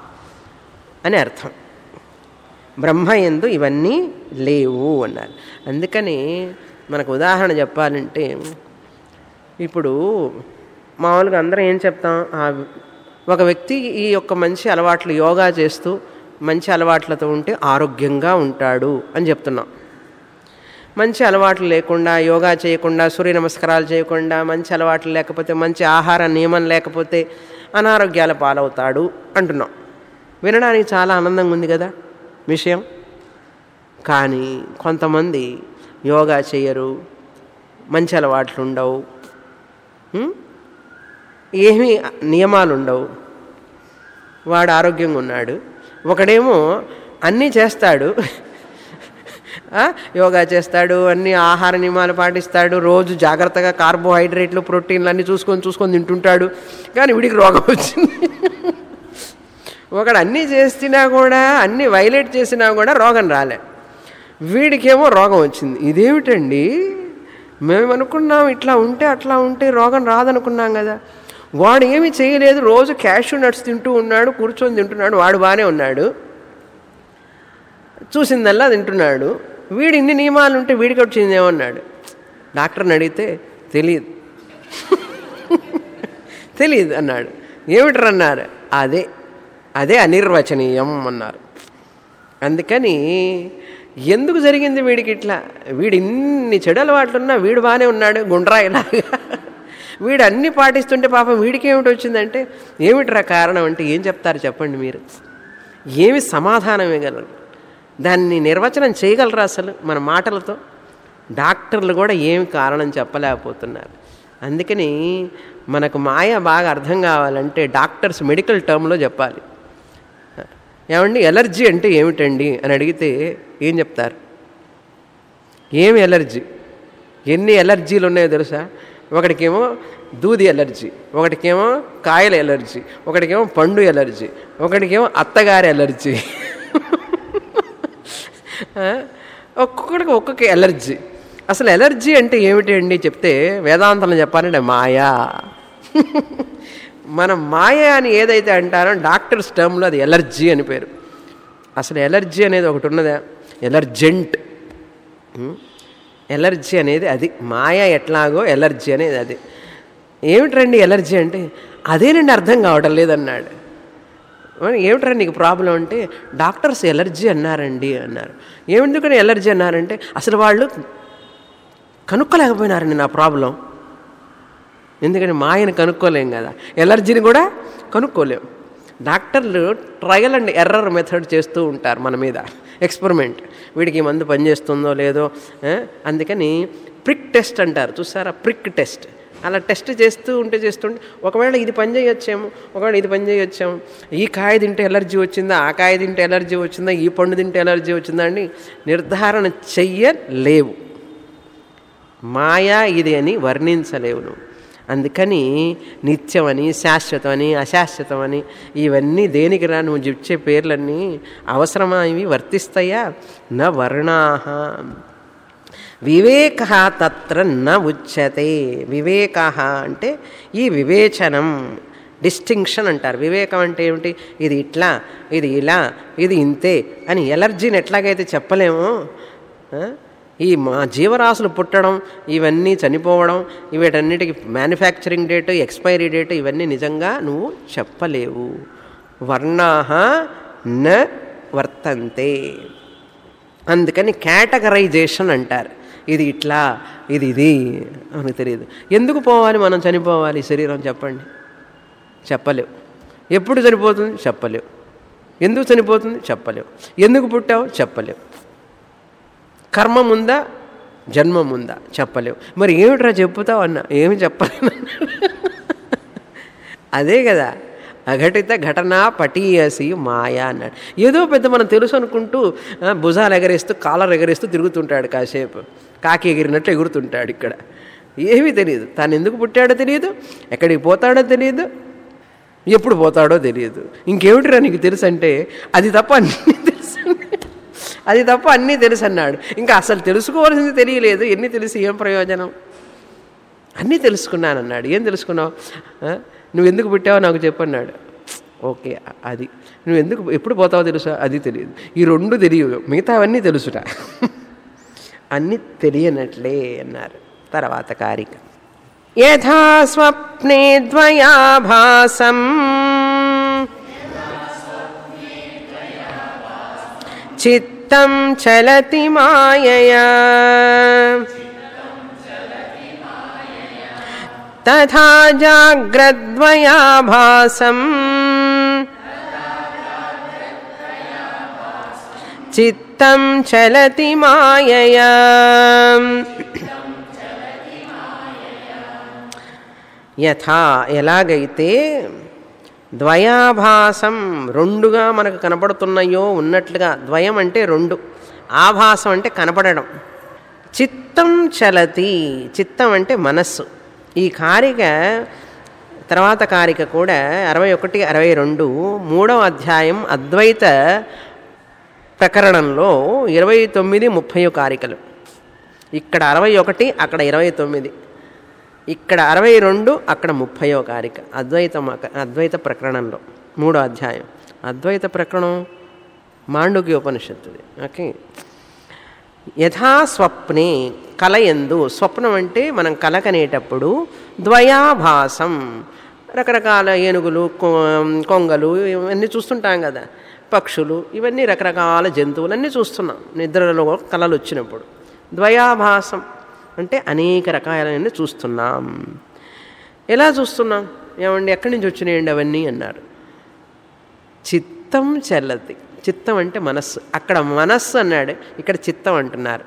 అని అర్థం బ్రహ్మయందు ఇవన్నీ లేవు అన్నారు అందుకని మనకు ఉదాహరణ చెప్పాలంటే ఇప్పుడు మామూలుగా అందరం ఏం చెప్తాం ఆ ఒక వ్యక్తి ఈ యొక్క మంచి అలవాట్లు యోగా చేస్తూ మంచి అలవాట్లతో ఉంటే ఆరోగ్యంగా ఉంటాడు అని చెప్తున్నాం మంచి అలవాట్లు లేకుండా యోగా చేయకుండా సూర్య నమస్కారాలు చేయకుండా మంచి అలవాట్లు లేకపోతే మంచి ఆహార నియమం లేకపోతే అనారోగ్యాల పాలవుతాడు అంటున్నాం వినడానికి చాలా ఆనందంగా ఉంది కదా విషయం కానీ కొంతమంది యోగా చేయరు మంచి అలవాట్లు ఉండవు ఉం? ఏమీ నియమాలు ఉండవు వాడు ఆరోగ్యంగా ఉన్నాడు ఒకడేమో అన్నీ చేస్తాడు ఆ, యోగా చేస్తాడు అన్ని ఆహార నియమాలు పాటిస్తాడు రోజు జాగ్రత్తగా కార్బోహైడ్రేట్లు ప్రోటీన్లు అన్నీ చూసుకొని చూసుకొని తింటుంటాడు కానీ వీడికి రోగం వచ్చింది ఒకడు అన్నీ చేసినా కూడా అన్నీ వైలేట్ చేసినా కూడా రోగం రాలే వీడికేమో రోగం వచ్చింది ఇదేమిటండి మేము అనుకున్నాం ఇట్లా ఉంటే అట్లా ఉంటే రోగం రాదనుకున్నాం కదా వాడు ఏమీ చేయలేదు రోజు క్యాషూ నట్స్ తింటూ ఉన్నాడు కూర్చొని తింటున్నాడు వాడు బాగానే ఉన్నాడు చూసిందల్లా తింటున్నాడు వీడు ఇన్ని నియమాలు ఉంటే వీడికి వచ్చిందేమన్నాడు డాక్టర్ని అడిగితే తెలియదు తెలియదు అన్నాడు ఏమిట్రా అన్నారు అదే అదే అనిర్వచనీయం అన్నారు అందుకని ఎందుకు జరిగింది వీడికి ఇట్లా వీడు ఇన్ని చెడు అలవాట్లున్నా వీడు బాగానే ఉన్నాడు గుండ్రాయిలాగా వీడు అన్ని పాటిస్తుంటే పాపం వీడికి ఏమిటి వచ్చిందంటే ఏమిట్రా కారణం అంటే ఏం చెప్తారు చెప్పండి మీరు ఏమి సమాధానం ఇవ్వగలరు దాన్ని నిర్వచనం చేయగలరా అసలు మన మాటలతో డాక్టర్లు కూడా ఏమి కారణం చెప్పలేకపోతున్నారు అందుకని మనకు మాయ బాగా అర్థం కావాలంటే డాక్టర్స్ మెడికల్ టర్మ్లో చెప్పాలి ఏమండి ఎలర్జీ అంటే ఏమిటండి అని అడిగితే ఏం చెప్తారు ఏమి ఎలర్జీ ఎన్ని ఎలర్జీలు ఉన్నాయో తెలుసా ఒకటికేమో దూది ఎలర్జీ ఒకటికేమో కాయల ఎలర్జీ ఒకటికేమో పండు ఎలర్జీ ఒకటికేమో అత్తగారి ఎలర్జీ ఆ, ఒక్కొక్కడికి ఒక్కొక్క ఎలర్జీ అసలు ఎలర్జీ అంటే ఏమిటి అండి చెప్తే వేదాంతంలో చెప్పాలంటే మాయా మనం మాయ అని ఏదైతే అంటారో డాక్టర్స్ టర్మ్లో అది ఎలర్జీ అని పేరు అసలు ఎలర్జీ అనేది ఒకటి ఉన్నదా ఎలర్జెంట్ ఉం? ఎలర్జీ అనేది అది మాయ ఎట్లాగో ఎలర్జీ అనేది అది ఏమిటండి ఎలర్జీ అంటే అదేనండి అర్థం కావటం లేదన్నాడు మరి ఏమిట్రా నీకు ప్రాబ్లం అంటే డాక్టర్స్ ఎలర్జీ అన్నారండి అన్నారు ఏమెందుకని ఎలర్జీ అన్నారంటే అసలు వాళ్ళు కనుక్కోలేకపోయినారండి నా ప్రాబ్లం ఎందుకంటే మాయను కనుక్కోలేం కదా ఎలర్జీని కూడా కనుక్కోలేం డాక్టర్లు ట్రయల్ అండ్ ఎర్రర్ మెథడ్ చేస్తూ ఉంటారు మన మీద ఎక్స్పెరిమెంట్ వీడికి ఈ మందు పనిచేస్తుందో లేదో ఏ? అందుకని ప్రిక్ టెస్ట్ అంటారు చూసారా ప్రిక్ టెస్ట్ అలా టెస్ట్ చేస్తూ ఉంటే చేస్తుంటే ఒకవేళ ఇది పని చేయొచ్చేమో ఒకవేళ ఇది పని చేయొచ్చేమో ఈ కాయ తింటే ఎలర్జీ వచ్చిందా ఆ కాయ తింటే ఎలర్జీ వచ్చిందా ఈ పండు తింటే ఎలర్జీ వచ్చిందా అని నిర్ధారణ చెయ్యలేవు మాయా ఇది అని వర్ణించలేవు నువ్వు అందుకని నిత్యమని శాశ్వతమని అశాశ్వతమని ఇవన్నీ దేనికి రా నువ్వు చెప్పే పేర్లన్నీ అవసరమా ఇవి వర్తిస్తాయా న వర్ణాహ వివేక తత్ర న ఉచ్యతే వివేక అంటే ఈ వివేచనం డిస్టింక్షన్ అంటారు వివేకం అంటే ఏమిటి ఇది ఇట్లా ఇది ఇలా ఇది ఇంతే అని ఎలర్జీని ఎట్లాగైతే చెప్పలేమో ఆ? ఈ మా జీవరాశులు పుట్టడం ఇవన్నీ చనిపోవడం వీటన్నిటికి మ్యానుఫ్యాక్చరింగ్ డేట్ ఎక్స్పైరీ డేట్ ఇవన్నీ నిజంగా నువ్వు చెప్పలేవు వర్ణాహ న వర్తంతే అందుకని కేటగరైజేషన్ అంటారు ఇది ఇట్లా ఇది ఇది అని తెలియదు ఎందుకు పోవాలి మనం చనిపోవాలి ఈ శరీరం చెప్పండి చెప్పలేవు ఎప్పుడు చనిపోతుంది చెప్పలేవు ఎందుకు చనిపోతుంది చెప్పలేవు ఎందుకు పుట్టావు చెప్పలేవు కర్మ ముందా జన్మ ముందా చెప్పలేవు మరి ఏమిట్రా చెప్పుతావు అన్న ఏమి చెప్పలేను అదే కదా అఘటిత ఘటన పటీయసి మాయా అన్నాడు ఏదో పెద్ద మనం తెలుసు అనుకుంటూ ఆ, భుజాలు ఎగరేస్తూ కాలర్ ఎగరేస్తూ తిరుగుతుంటాడు కాసేపు కాకి ఎగిరినట్టు ఎగురుతుంటాడు ఇక్కడ ఏమీ తెలియదు తాను ఎందుకు పుట్టాడో తెలియదు ఎక్కడికి పోతాడో తెలియదు ఎప్పుడు పోతాడో తెలియదు ఇంకేమిటిరా నీకు తెలుసు అంటే అది తప్ప అన్నీ తెలుసు అది తప్ప అన్నీ తెలుసు అన్నాడు ఇంకా అసలు తెలుసుకోవాల్సింది తెలియలేదు ఎన్ని తెలిసి ఏం ప్రయోజనం అన్నీ తెలుసుకున్నాను అన్నాడు ఏం తెలుసుకున్నావు ఆ? నువ్వు ఎందుకు పుట్టావో నాకు చెప్పన్నాడు ఓకే అది నువ్వు ఎందుకు ఎప్పుడు పోతావో తెలుసా అది తెలియదు ఈ రెండు తెలియదు మిగతా అవన్నీ తెలుసుట అన్నీ తెలియనట్లే అన్నారు తర్వాత కారిక యథా స్వప్నే ద్వయాభాసం చిత్తం చలతి మాయయా తథా జాగ్రద్వయాభాసం చిత్తం చలతి మాయయా యథా ఎలాగైతే ద్వయాభాసం రెండుగా మనకు కనపడుతున్నాయో ఉన్నట్లుగా ద్వయం అంటే రెండు ఆభాసం అంటే కనపడడం చిత్తం చలతి చిత్తం అంటే మనస్సు ఈ కారిక తర్వాత కారిక కూడా అరవై ఒకటి అరవై రెండు మూడవ అధ్యాయం అద్వైత ప్రకరణంలో ఇరవై తొమ్మిది ముప్పై కారికలు ఇక్కడ అరవై ఒకటి అక్కడ ఇరవై తొమ్మిది ఇక్కడ అరవై రెండు అక్కడ ముప్పయో కారిక అద్వైత మక- అద్వైత ప్రకరణంలో మూడో అధ్యాయం అద్వైత ప్రకరణం మాండుక్య ఉపనిషత్తుది ఓకే యథా స్వప్నే కలయందు స్వప్నం అంటే మనం కలకనేటప్పుడు ద్వయాభాసం రకరకాల ఏనుగులు కొ- కొంగలు ఇవన్నీ చూస్తుంటాం కదా పక్షులు ఇవన్నీ రకరకాల జంతువులన్నీ చూస్తున్నాం నిద్రలో కళలు వచ్చినప్పుడు ద్వయాభాసం అంటే అనేక రకాలన్నీ చూస్తున్నాం ఎలా చూస్తున్నాం ఏమండి ఎక్కడి నుంచి వచ్చినాయండి అవన్నీ అన్నారు చిత్తం చెల్లతి చిత్తం అంటే మనస్సు అక్కడ మనస్సు అన్నాడు ఇక్కడ చిత్తం అంటున్నారు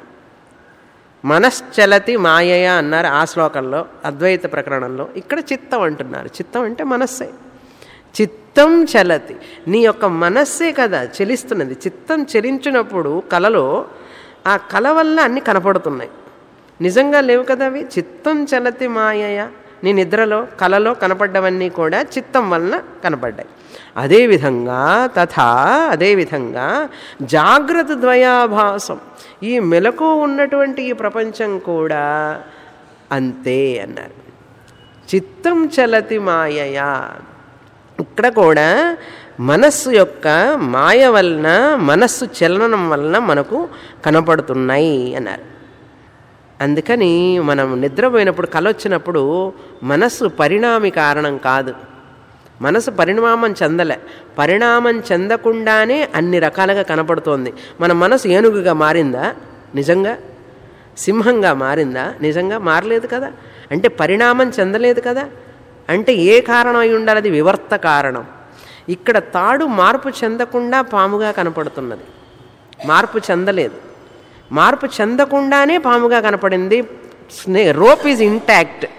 మనశ్చలతి మాయయ అన్నారు ఆ శ్లోకంలో అద్వైత ప్రకరణంలో ఇక్కడ చిత్తం అంటున్నారు చిత్తం అంటే మనస్సే చిత్తం చలతి నీ యొక్క మనస్సే కదా చెలిస్తున్నది చిత్తం చెలించినప్పుడు కలలో ఆ కల వల్ల అన్నీ కనపడుతున్నాయి నిజంగా లేవు కదా అవి చిత్తం చలతి మాయయ నీ నిద్రలో కలలో కనపడ్డవన్నీ కూడా చిత్తం వలన కనపడ్డాయి అదేవిధంగా తథా అదేవిధంగా జాగ్రత్త ద్వయాభాసం ఈ మెలకు ఉన్నటువంటి ఈ ప్రపంచం కూడా అంతే అన్నారు చిత్తం చలతి మాయయా ఇక్కడ కూడా మనస్సు యొక్క మాయ వలన మనస్సు చలనం వలన మనకు కనపడుతున్నాయి అన్నారు అందుకని మనం నిద్రపోయినప్పుడు కల వచ్చినప్పుడు మనస్సు పరిణామి కారణం కాదు మనసు పరిణామం చెందలే పరిణామం చెందకుండానే అన్ని రకాలుగా కనపడుతోంది మన మనసు ఏనుగుగా మారిందా నిజంగా సింహంగా మారిందా నిజంగా మారలేదు కదా అంటే పరిణామం చెందలేదు కదా అంటే ఏ కారణం అయి ఉండాలి అది వివర్త కారణం ఇక్కడ తాడు మార్పు చెందకుండా పాముగా కనపడుతున్నది మార్పు చెందలేదు మార్పు చెందకుండానే పాముగా కనపడింది స్నే రోప్ ఈజ్ ఇంటాక్ట్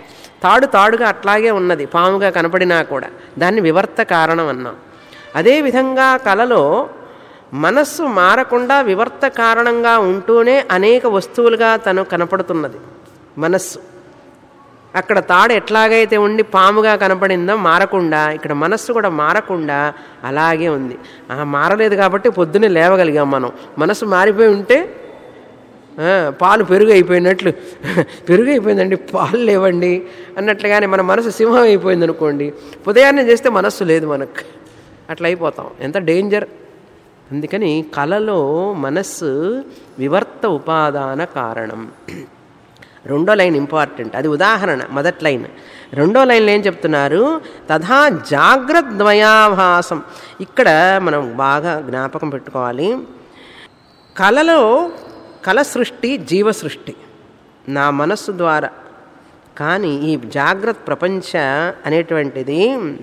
తాడు తాడుగా అట్లాగే ఉన్నది పాముగా కనపడినా కూడా దాన్ని వివర్త కారణం అన్నాం అదేవిధంగా కలలో మనస్సు మారకుండా వివర్త కారణంగా ఉంటూనే అనేక వస్తువులుగా తను కనపడుతున్నది మనస్సు అక్కడ తాడు ఎట్లాగైతే ఉండి పాముగా కనపడిందో మారకుండా ఇక్కడ మనస్సు కూడా మారకుండా అలాగే ఉంది ఆ మారలేదు కాబట్టి పొద్దున్నే లేవగలిగాం మనం మనస్సు మారిపోయి ఉంటే ఆ, పాలు పెరుగు అయిపోయినట్లు పెరుగు అయిపోయిందండి పాలు లేవండి అన్నట్లుగానే మన మనసు సింహం అయిపోయింది అనుకోండి ఉదయాన్నే చేస్తే మనస్సు లేదు మనకు అట్లా అయిపోతాం ఎంత డేంజర్ అందుకని కళలో మనస్సు వివర్త ఉపాదాన కారణం రెండో లైన్ ఇంపార్టెంట్ అది ఉదాహరణ మొదటి లైన్ రెండో లైన్లో ఏం చెప్తున్నారు తథా జాగ్రద్వయాభాసం ఇక్కడ మనం బాగా జ్ఞాపకం పెట్టుకోవాలి కళలో కళ సృష్టి జీవ సృష్టి నా మనస్సు ద్వారా కానీ ఈ జాగ్రత్త ప్రపంచ అనేటువంటిది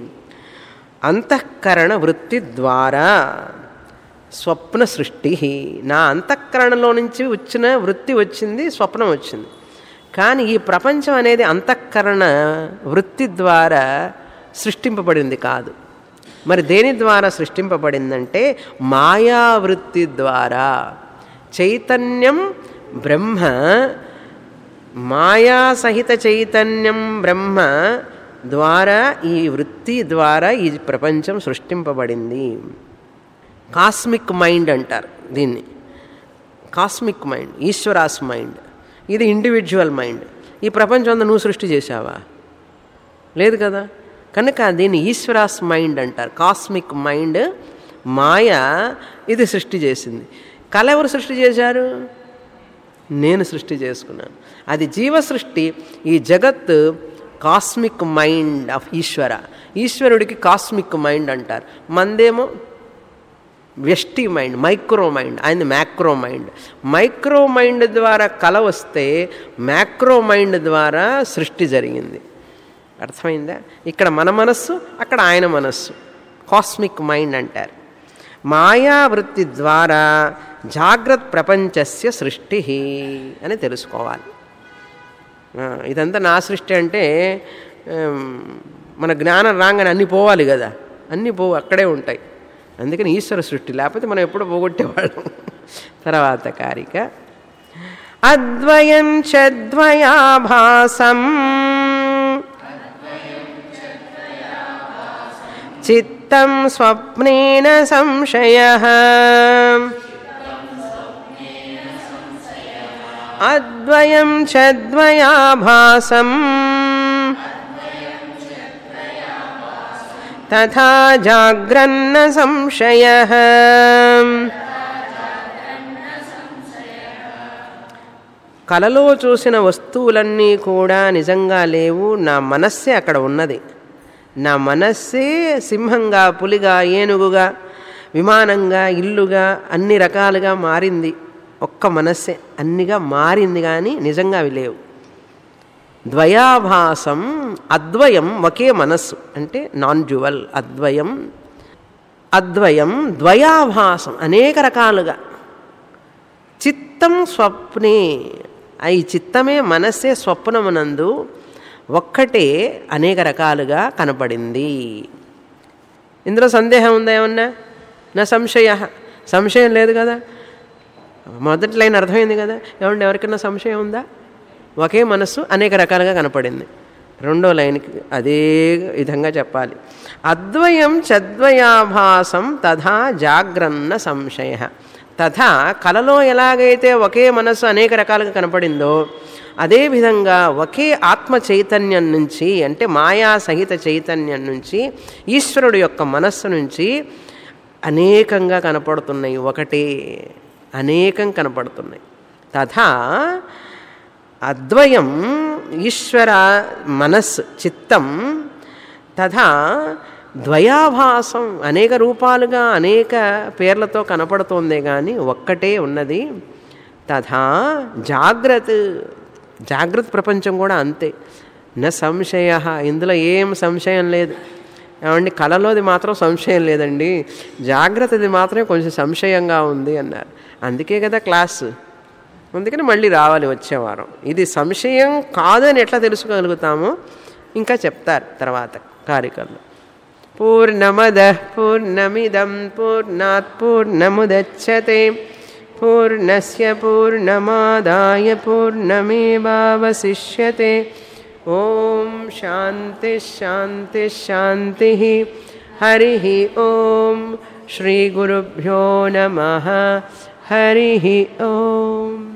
అంతఃకరణ వృత్తి ద్వారా స్వప్న సృష్టి నా అంతఃకరణలో నుంచి వచ్చిన వృత్తి వచ్చింది స్వప్నం వచ్చింది కానీ ఈ ప్రపంచం అనేది అంతఃకరణ వృత్తి ద్వారా సృష్టింపబడింది కాదు మరి దేని ద్వారా సృష్టింపబడిందంటే మాయావృత్తి ద్వారా చైతన్యం బ్రహ్మ మాయా సహిత చైతన్యం బ్రహ్మ ద్వారా ఈ వృత్తి ద్వారా ఈ ప్రపంచం సృష్టింపబడింది కాస్మిక్ మైండ్ అంటారు దీన్ని కాస్మిక్ మైండ్ ఈశ్వరాస్ మైండ్ ఇది ఇండివిజువల్ మైండ్ ఈ ప్రపంచం అంతా నువ్వు సృష్టి చేశావా లేదు కదా కనుక దీన్ని ఈశ్వరాస్ మైండ్ అంటారు కాస్మిక్ మైండ్ మాయ ఇది సృష్టి చేసింది కళ ఎవరు సృష్టి చేశారు నేను సృష్టి చేసుకున్నాను అది జీవ సృష్టి ఈ జగత్ కాస్మిక్ మైండ్ ఆఫ్ ఈశ్వర ఈశ్వరుడికి కాస్మిక్ మైండ్ అంటారు మందేమో వ్యష్టి మైండ్ మైక్రో మైండ్ ఆయన మ్యాక్రో మైండ్ మైక్రో మైండ్ ద్వారా కల వస్తే మ్యాక్రో మైండ్ ద్వారా సృష్టి జరిగింది అర్థమైందా ఇక్కడ మన మనస్సు అక్కడ ఆయన మనస్సు కాస్మిక్ మైండ్ అంటారు మాయావృత్తి ద్వారా జాగ్రత్త ప్రపంచస్య సృష్టి అని తెలుసుకోవాలి ఆ, ఇదంతా నా సృష్టి అంటే ఆమ్, మన జ్ఞానం రాగానే అన్నీ పోవాలి కదా అన్నీ పోవు అక్కడే ఉంటాయి అందుకని ఈశ్వర సృష్టి లేకపోతే మనం ఎప్పుడు పోగొట్టేవాళ్ళం తర్వాత కారిక అద్వయం చద్వయాభాసం చిత్తం స్వప్నేన సంశయ అద్వయం చద్వయాభాసం తథా జాగ్రన్న సంశయ కలలో చూసిన వస్తువులన్నీ కూడా నిజంగా లేవు నా మనస్సే అక్కడ ఉన్నది నా మనస్సే సింహంగా పులిగా ఏనుగుగా విమానంగా ఇల్లుగా అన్ని రకాలుగా మారింది ఒక్క మనస్సే అన్నిగా మారింది కానీ నిజంగా అవి లేవు ద్వయాభాసం అద్వయం ఒకే మనస్సు అంటే నాన్ డ్యువల్ అద్వయం అద్వయం ద్వయాభాసం అనేక రకాలుగా చిత్తం స్వప్నే ఆ ఈ చిత్తమే మనస్సే స్వప్నమునందు ఒక్కటే అనేక రకాలుగా కనపడింది ఇందులో సందేహం ఉందా ఏమన్నా నా సంశయ సంశయం లేదు కదా మొదటి లైన్ అర్థమైంది కదా ఏమంటే ఎవరికైనా సంశయం ఉందా ఒకే మనస్సు అనేక రకాలుగా కనపడింది రెండో లైన్కి అదే విధంగా చెప్పాలి అద్వయం చద్వయాభాసం తథా జాగ్రన్న సంశయ తథా కలలో ఎలాగైతే ఒకే మనస్సు అనేక రకాలుగా కనపడిందో అదేవిధంగా ఒకే ఆత్మ చైతన్యం నుంచి అంటే మాయా సహిత చైతన్యం నుంచి ఈశ్వరుడు యొక్క మనస్సు నుంచి అనేకంగా కనపడుతున్నాయి ఒకటే అనేకం కనపడుతున్నాయి తథా అద్వయం ఈశ్వర మనస్ చిత్తం తథా ద్వయాభాసం అనేక రూపాలుగా అనేక పేర్లతో కనపడుతోందే కానీ ఒక్కటే ఉన్నది తథా జాగ్రత్త జాగ్రత్త ప్రపంచం కూడా అంతే న సంశయ ఇందులో ఏం సంశయం లేదు ఏమండి కళలోది మాత్రం సంశయం లేదండి జాగ్రత్తది మాత్రమే కొంచెం సంశయంగా ఉంది అన్నారు అందుకే కదా క్లాస్ అందుకని మళ్ళీ రావాలి వచ్చే వారం ఇది సంశయం కాదని ఎట్లా తెలుసుకోగలుగుతామో ఇంకా చెప్తారు తర్వాత కారికల్లో పూర్ణమద పూర్ణమిదం పూర్ణాత్ పూర్ణముదచ్చతే పూర్ణస్య పూర్ణమాదాయ పూర్ణమేవావశిష్యతే ఓం శాంతి శాంతి శాంతి హరి ఓం శ్రీ గురుభ్యో నమ హరి ఓం